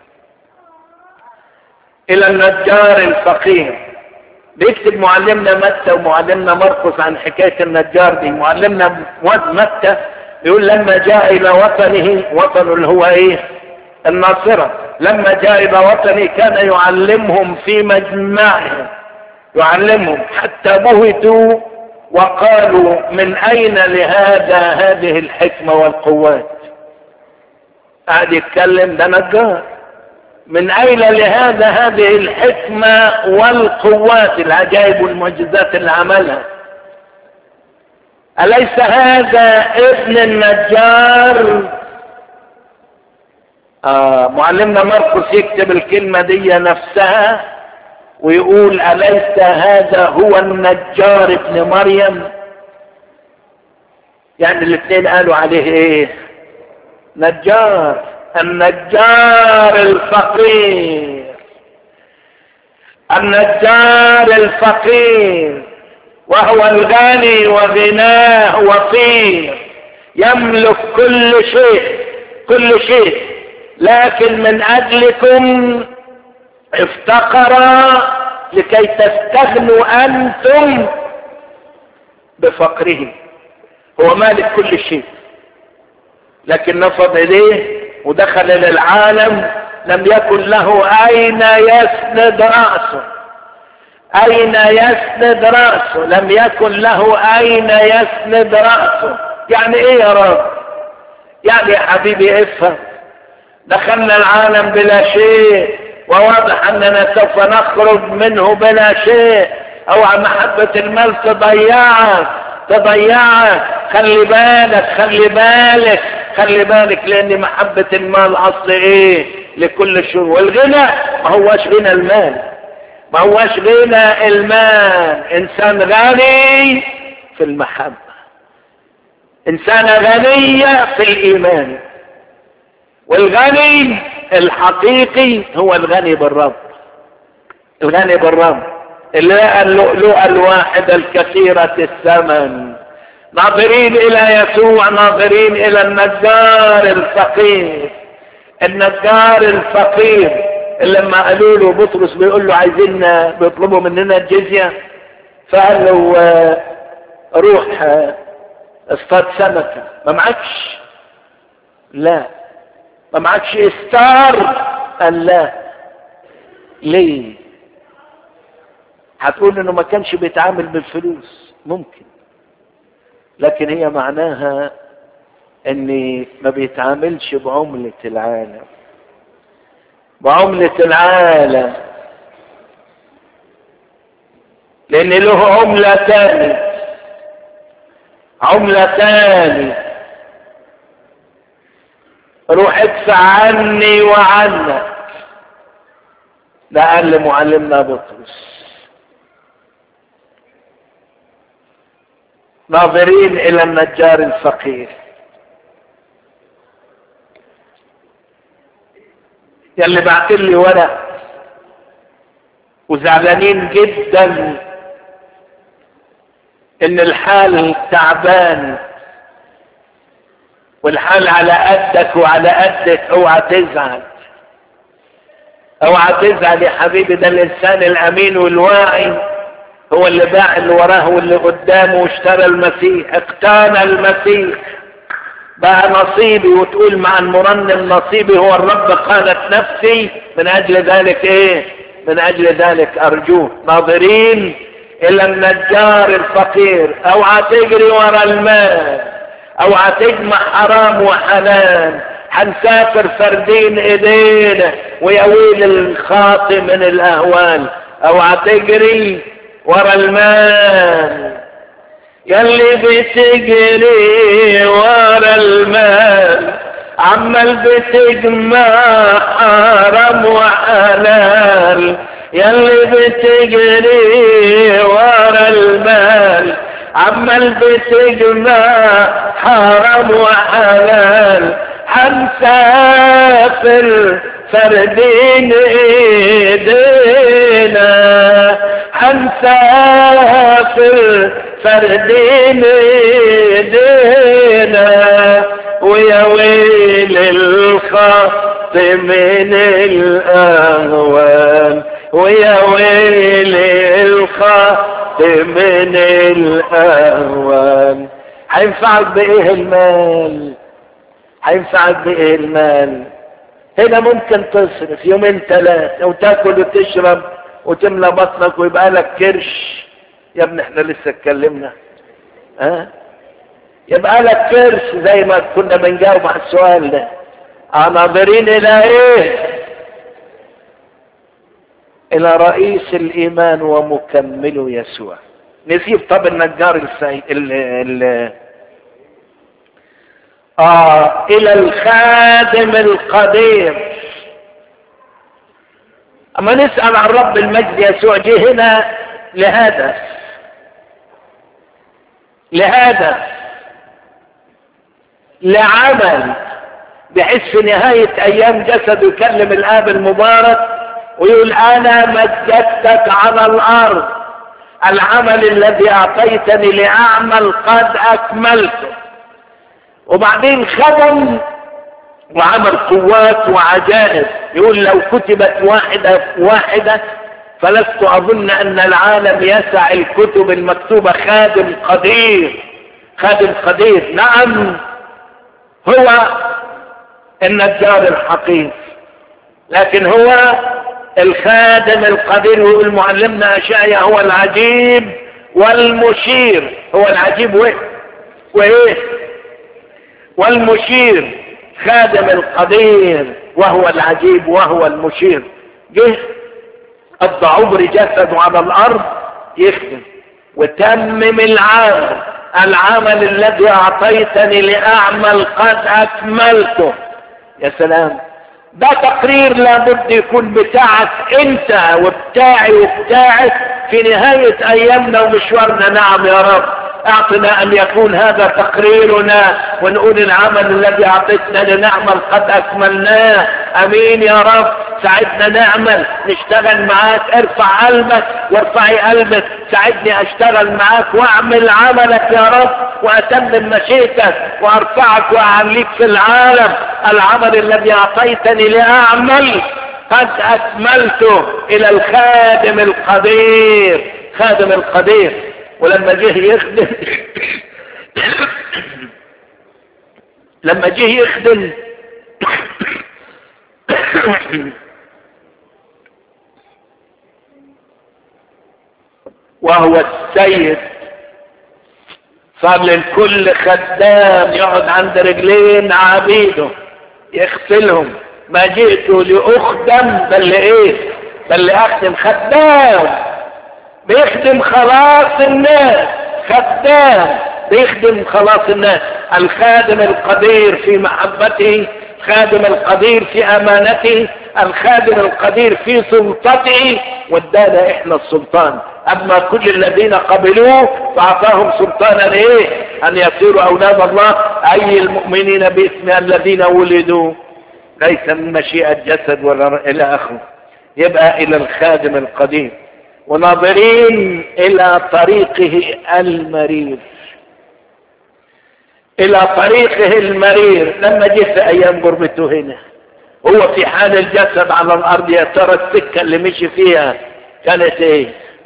إلى النجار الفقير بيكتب معلمنا متى ومعلمنا مرقس عن حكاية النجار دي معلمنا متى يقول لما جاء الى وطنه وطنه اللي هو ايه الناصرة لما جاء الى وطنه كان يعلمهم في مجمعهم يعلمهم حتى بهتوا وقالوا من اين لهذا هذه الحكمة والقوات قاعد يتكلم ده نجار من اين لهذا هذه الحكمة والقوات العجائب والمعجزات اللي عملها أليس هذا ابن النجار آه معلمنا مرقس يكتب الكلمة دي نفسها ويقول أليس هذا هو النجار ابن مريم يعني الاثنين قالوا عليه ايه نجار النجار الفقير النجار الفقير وهو الغني وغناه وفير يملك كل شيء كل شيء لكن من اجلكم افتقر لكي تستغنوا انتم بفقره هو مالك كل شيء لكن نفض اليه ودخل للعالم لم يكن له اين يسند راسه اين يسند راسه لم يكن له اين يسند راسه يعني ايه يا رب يعني يا حبيبي افهم دخلنا العالم بلا شيء وواضح اننا سوف نخرج منه بلا شيء او محبة المال تضيعك تضيعك خلي بالك خلي بالك خلي بالك لان محبة المال اصل ايه لكل الشرور والغنى ما هوش غنى المال ما هوش غنى المال انسان غني في المحبة انسانة غنية في الايمان والغني الحقيقي هو الغني بالرب الغني بالرب اللي لقى اللؤلؤة الواحدة الكثيرة الثمن ناظرين الى يسوع ناظرين الى النجار الفقير النجار الفقير اللي لما قالوا له بطرس بيقول له عايزين بيطلبوا مننا الجزية فقال له روح اصطاد سمكة ما معكش لا ما معكش استار قال لا ليه هتقول انه ما كانش بيتعامل بالفلوس ممكن لكن هي معناها ان ما بيتعاملش بعملة العالم بعملة العالم لان له عملة تاني عملة تاني روح ادفع عني وعنك ده قال لمعلمنا بطرس ناظرين الى النجار الفقير يلي بعت لي ورق وزعلانين جدا ان الحال تعبان والحال على قدك وعلى قدك اوعى تزعل اوعى تزعل يا حبيبي ده الانسان الامين والواعي هو اللي باع اللي وراه واللي قدامه واشترى المسيح اقتنى المسيح بقى نصيبي وتقول مع المرنم نصيبي هو الرب قالت نفسي من اجل ذلك ايه من اجل ذلك ارجوه ناظرين الى النجار الفقير اوعى تجري ورا المال اوعى تجمع حرام وحلال هنسافر فردين ايدينا ويا ويل الخاطئ من الاهوال اوعى تجري ورا المال يلي بتجري ورا المال عمال بتجمع حرام وحلال يلي بتجري ورا المال عمال بتجمع حرام وحلال حنسافر فردين ايدينا حنسافر فردين ايدينا ويا ويل الخط من الاهوال ويا ويل الخط من الاهوال هينفعك بايه المال هينفعك بايه المال هنا ممكن تصرف يومين ثلاثة وتاكل وتشرب وتملى بطنك ويبقى لك كرش يا ابني احنا لسه اتكلمنا ها أه؟ يبقى لك كرش زي ما كنا بنجاوب على السؤال ده ناظرين الى ايه الى رئيس الايمان ومكمله يسوع نسيب طب النجار السعيد ال ال آه إلى الخادم القدير أما نسأل عن رب المجد يسوع جه هنا لهدف لهدف لعمل بحيث في نهاية أيام جسد يكلم الآب المبارك ويقول أنا مجدتك على الأرض العمل الذي أعطيتني لأعمل قد أكملته وبعدين خدم وعمل قوات وعجائب يقول لو كتبت واحدة واحدة فلست أظن أن العالم يسع الكتب المكتوبة خادم قدير خادم قدير نعم هو النجار الحقيقي لكن هو الخادم القدير ويقول معلمنا أشعيا هو العجيب والمشير هو العجيب وايه وايه والمشير خادم القدير وهو العجيب وهو المشير جه قضى عمر جسده على الارض يخدم وتمم العمل العمل الذي اعطيتني لاعمل قد اكملته يا سلام ده تقرير لابد يكون بتاعك انت وبتاعي وبتاعك في نهاية ايامنا ومشوارنا نعم يا رب اعطنا ان يكون هذا تقريرنا ونقول العمل الذي اعطيتنا لنعمل قد اكملناه امين يا رب ساعدنا نعمل نشتغل معاك ارفع قلبك وارفعي قلبك ساعدني اشتغل معاك واعمل عملك يا رب واتمم مشيئتك وارفعك واعليك في العالم العمل الذي اعطيتني لاعمل قد اكملته الى الخادم القدير خادم القدير ولما جه يخدم لما جه يخدم وهو السيد صار للكل خدام يقعد عند رجلين عبيده يغسلهم ما جئت لاخدم بل لايه بل لاخدم خدام بيخدم خلاص الناس خدام بيخدم خلاص الناس الخادم القدير في محبته الخادم القدير في امانته الخادم القدير في سلطته وادانا احنا السلطان اما كل الذين قبلوه فاعطاهم سلطانا ايه ان يصيروا اولاد الله اي المؤمنين باسم الذين ولدوا ليس من مشيئة جسد ولا الى اخره يبقى الى الخادم القدير وناظرين الى طريقه المرير الى طريقه المرير لما جه في ايام غربته هنا هو في حال الجسد على الارض يا ترى السكه اللي مشي فيها كانت ايه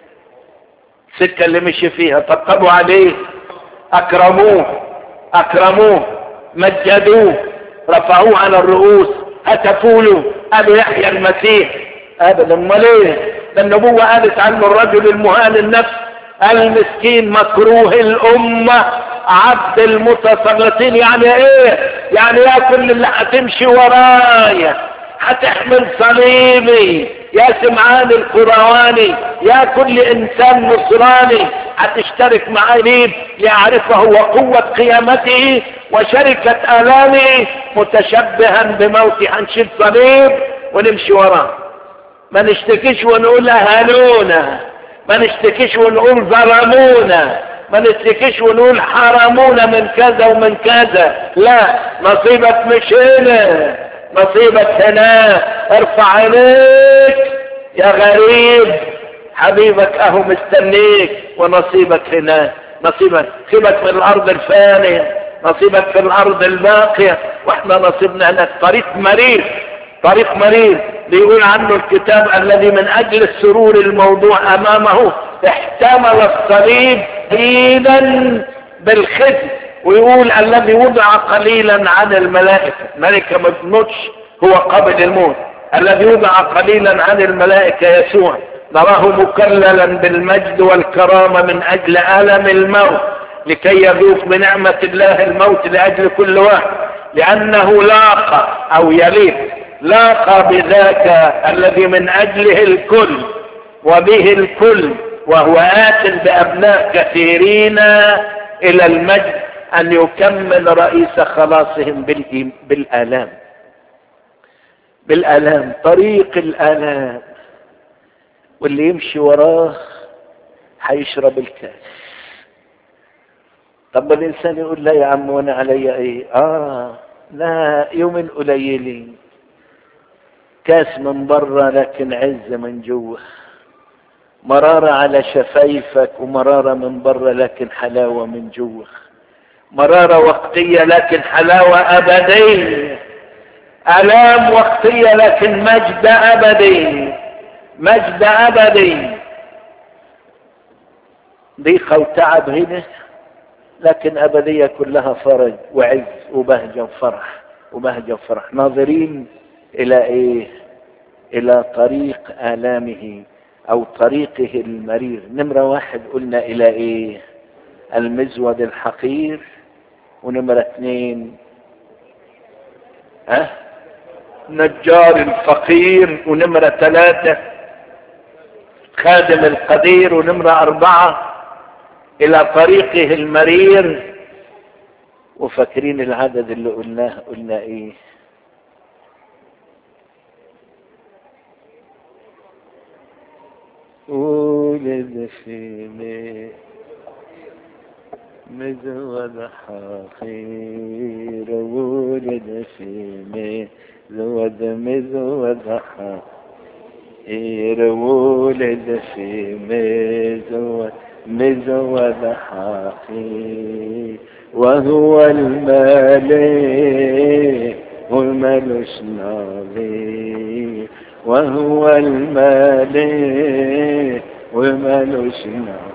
السكه اللي مشي فيها طبطبوا عليه اكرموه اكرموه مجدوه رفعوه على الرؤوس هتفوا له قالوا يحيى المسيح ابدا امال ايه ده النبوه قالت عنه الرجل المهان النفس المسكين مكروه الامه عبد المتسلطين يعني ايه يعني يا كل اللي هتمشي ورايا هتحمل صليبي يا سمعان القرواني يا كل انسان نصراني هتشترك معي ليه ليعرفه وقوة قيامته وشركة آلامه متشبها بموتي هنشيل صليب ونمشي وراه ما نشتكيش ونقول اهانونا ما نشتكيش ونقول ظلمونا ما نشتكيش ونقول حرمونا من كذا ومن كذا لا نصيبك مش هنا نصيبك هنا ارفع عينيك يا غريب حبيبك اهو مستنيك ونصيبك هنا نصيبك سيبك من الارض الفانية نصيبك في الارض الباقية واحنا نصيبنا هناك طريق مريض طريق مريض بيقول عنه الكتاب الذي من اجل السرور الموضوع امامه احتمل الصليب ايدا بالخزي ويقول الذي وضع قليلا عن الملائكة الملائكة ما بتموتش هو قبل الموت الذي وضع قليلا عن الملائكة يسوع نراه مكللا بالمجد والكرامة من اجل الم الموت لكي يذوق بنعمة الله الموت لاجل كل واحد لانه لاقى او يليق لاقى بذاك الذي من اجله الكل وبه الكل وهو آت بأبناء كثيرين إلى المجد أن يكمل رئيس خلاصهم بالآلام بالآلام طريق الآلام واللي يمشي وراه هيشرب الكاس طب الإنسان يقول لا يا عم وأنا علي إيه آه لا يوم قليلين كاس من بره لكن عز من جوه مرارة على شفايفك ومرارة من بره لكن حلاوة من جوه مرارة وقتية لكن حلاوة أبدية آلام وقتية لكن مجد أبدي مجد أبدي ضيقة وتعب هنا لكن أبدية كلها فرج وعز وبهجة وفرح وبهجة وفرح ناظرين إلى إيه إلى طريق آلامه او طريقه المرير نمرة واحد قلنا الى ايه المزود الحقير ونمرة اثنين ها نجار الفقير ونمرة ثلاثة خادم القدير ونمرة أربعة إلى طريقه المرير وفاكرين العدد اللي قلناه قلنا إيه ولد في مزود حقير ولد في زود مزود حقير ولد في مزود مزود حقير وهو الملك وملوش نظير وهو الملك وملوش نظير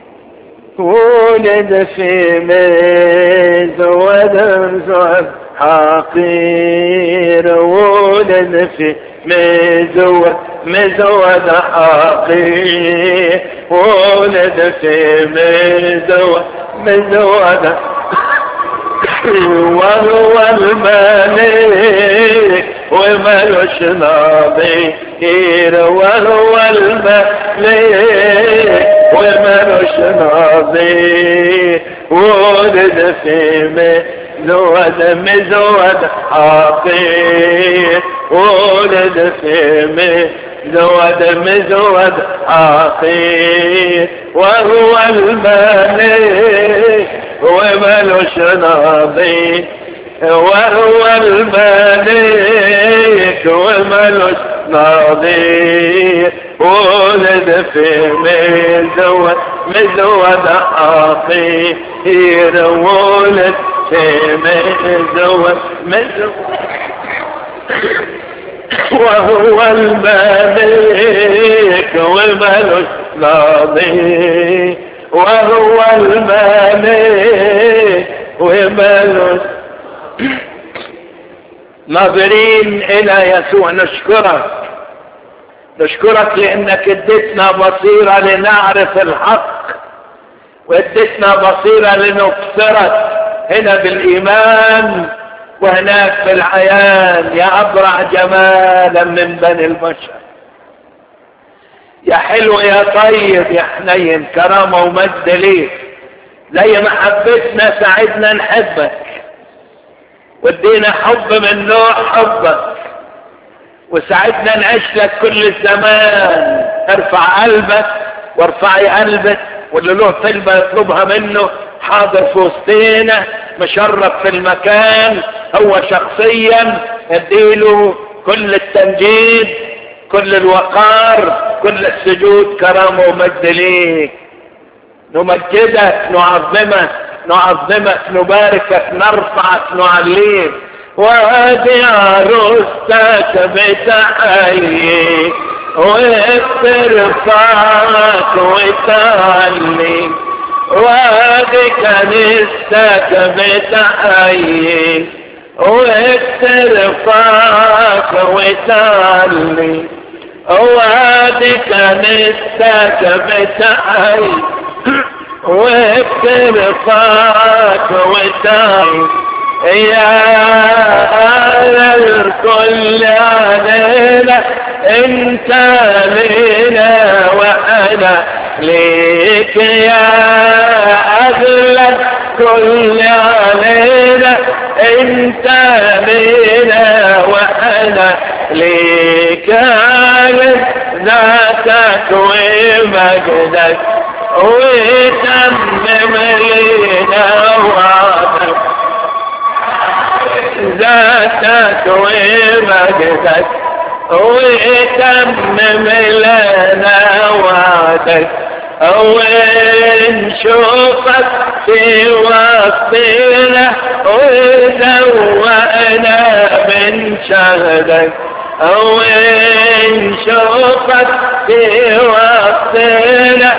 ولد في مزود مزود حقير ولد في مزود مزود حقير ولد في مزود مزود وهو الملك وملوش نظير وهو الملك وملوش نظير ولد في مزود مزود حقير ولد في مزود مزود حقير وهو الملك وملوش نظير وهو الملك وملوش نظير ولد في مزود مزود حقير ولد في مزود مزود وهو الملك وملوش نظير وهو الملك وملوش ناظرين الى يسوع نشكرك نشكرك لانك اديتنا بصيرة لنعرف الحق واديتنا بصيرة لنبصرك هنا بالايمان وهناك في العيان يا ابرع جمالا من بني البشر يا حلو يا طيب يا حنين كرامة ومجد ليك زي ما حبتنا ساعدنا نحبك وادينا حب من نوع حبك وساعدنا نعيش لك كل الزمان ارفع قلبك وارفعي قلبك واللي له طلبة يطلبها منه حاضر في وسطينا مشرف في المكان هو شخصيا اديله كل التمجيد كل الوقار كل السجود كرامة ومجد ليك نمجدك نعظمك نعظمك نباركك نرفعك نعليك وادي عروستك بتحييك وبترفعك وتعليك وادي كنيستك بتحييك وبترفعك وتعليك وادي كنيستك بتحييك وبترفعك وتعليك يا أهل الكل علينا انت لنا وانا ليك يا أهل الكل علينا انت لنا وانا ليك ذاتك ومجدك وتمم لنا وعدك ذاتك ومجدك وتمم لنا وعدك ونشوفك في وسطنا ودوأنا من شهدك ونشوفك في وسطنا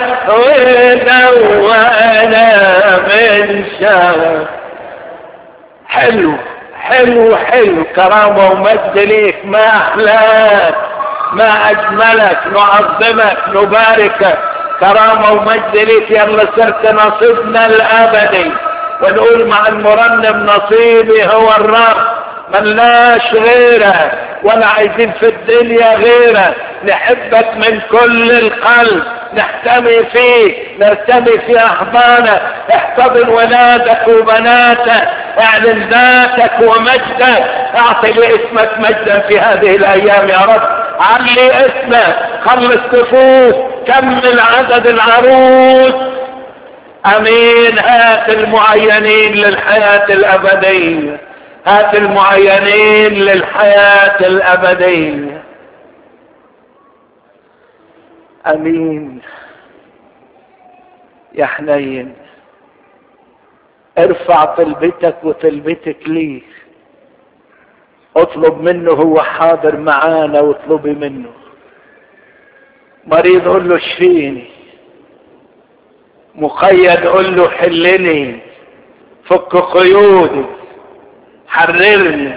ودوأنا من شهدك حلو حلو حلو كرامة ومجد ليك ما أحلاك ما أجملك نعظمك نباركك كرامة ومجد ليك يلا صرت نصيبنا الأبدي ونقول مع المرنم نصيبي هو الرب ملناش غيره ولا عايزين في الدنيا غيره نحبك من كل القلب نحتمي فيك نرتمي في احضانك احتضن ولادك وبناتك اعلن ذاتك ومجدك اعطي لاسمك مجدا في هذه الايام يا رب علي اسمك خلص صفوف كمل عدد العروس امين هات المعينين للحياة الابدية هات المعينين للحياة الأبدية أمين يا حنين ارفع طلبتك وطلبتك ليه اطلب منه هو حاضر معانا واطلبي منه مريض قول له اشفيني مقيد قول له حلني فك قيودي حررني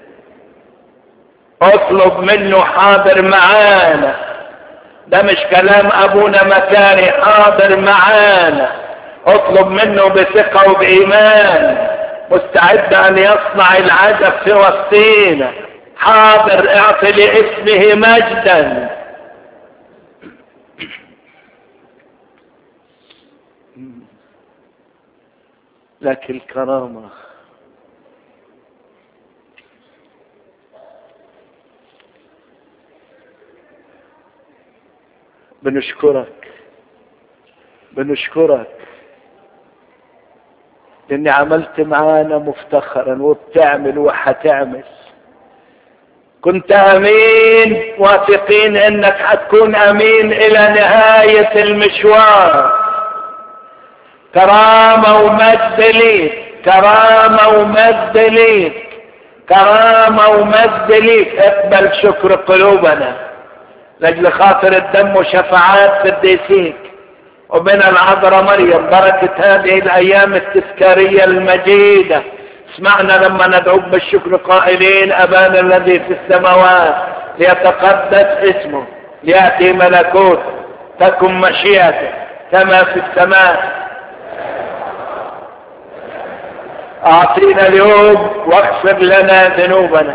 اطلب منه حاضر معانا ده مش كلام ابونا مكاني حاضر معانا اطلب منه بثقة وبإيمان مستعد ان يصنع العجب في وسطينا حاضر اعطي لاسمه مجدا لك الكرامة بنشكرك بنشكرك لاني عملت معانا مفتخرا وبتعمل وحتعمل كنت امين واثقين انك حتكون امين الى نهاية المشوار كرامة ومجد ليك كرامة ومجد ليك كرامة ومجد ليك اقبل شكر قلوبنا لاجل خاطر الدم وشفاعات قديسيك ومن العذراء مريم بركة هذه الأيام التذكارية المجيدة اسمعنا لما ندعوك بالشكر قائلين أبانا الذي في السماوات ليتقدس اسمه ليأتي ملكوته تكن مشيئته كما في السماء أعطينا اليوم واغفر لنا ذنوبنا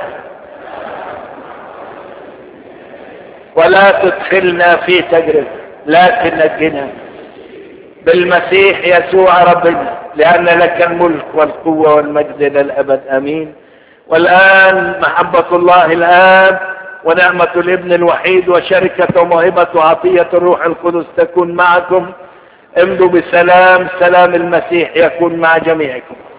ولا تدخلنا في تجربة لكن نجنا بالمسيح يسوع ربنا لأن لك الملك والقوة والمجد إلى الأبد أمين والآن محبة الله الآب ونعمة الابن الوحيد وشركة وموهبة وعطية الروح القدس تكون معكم امضوا بسلام سلام المسيح يكون مع جميعكم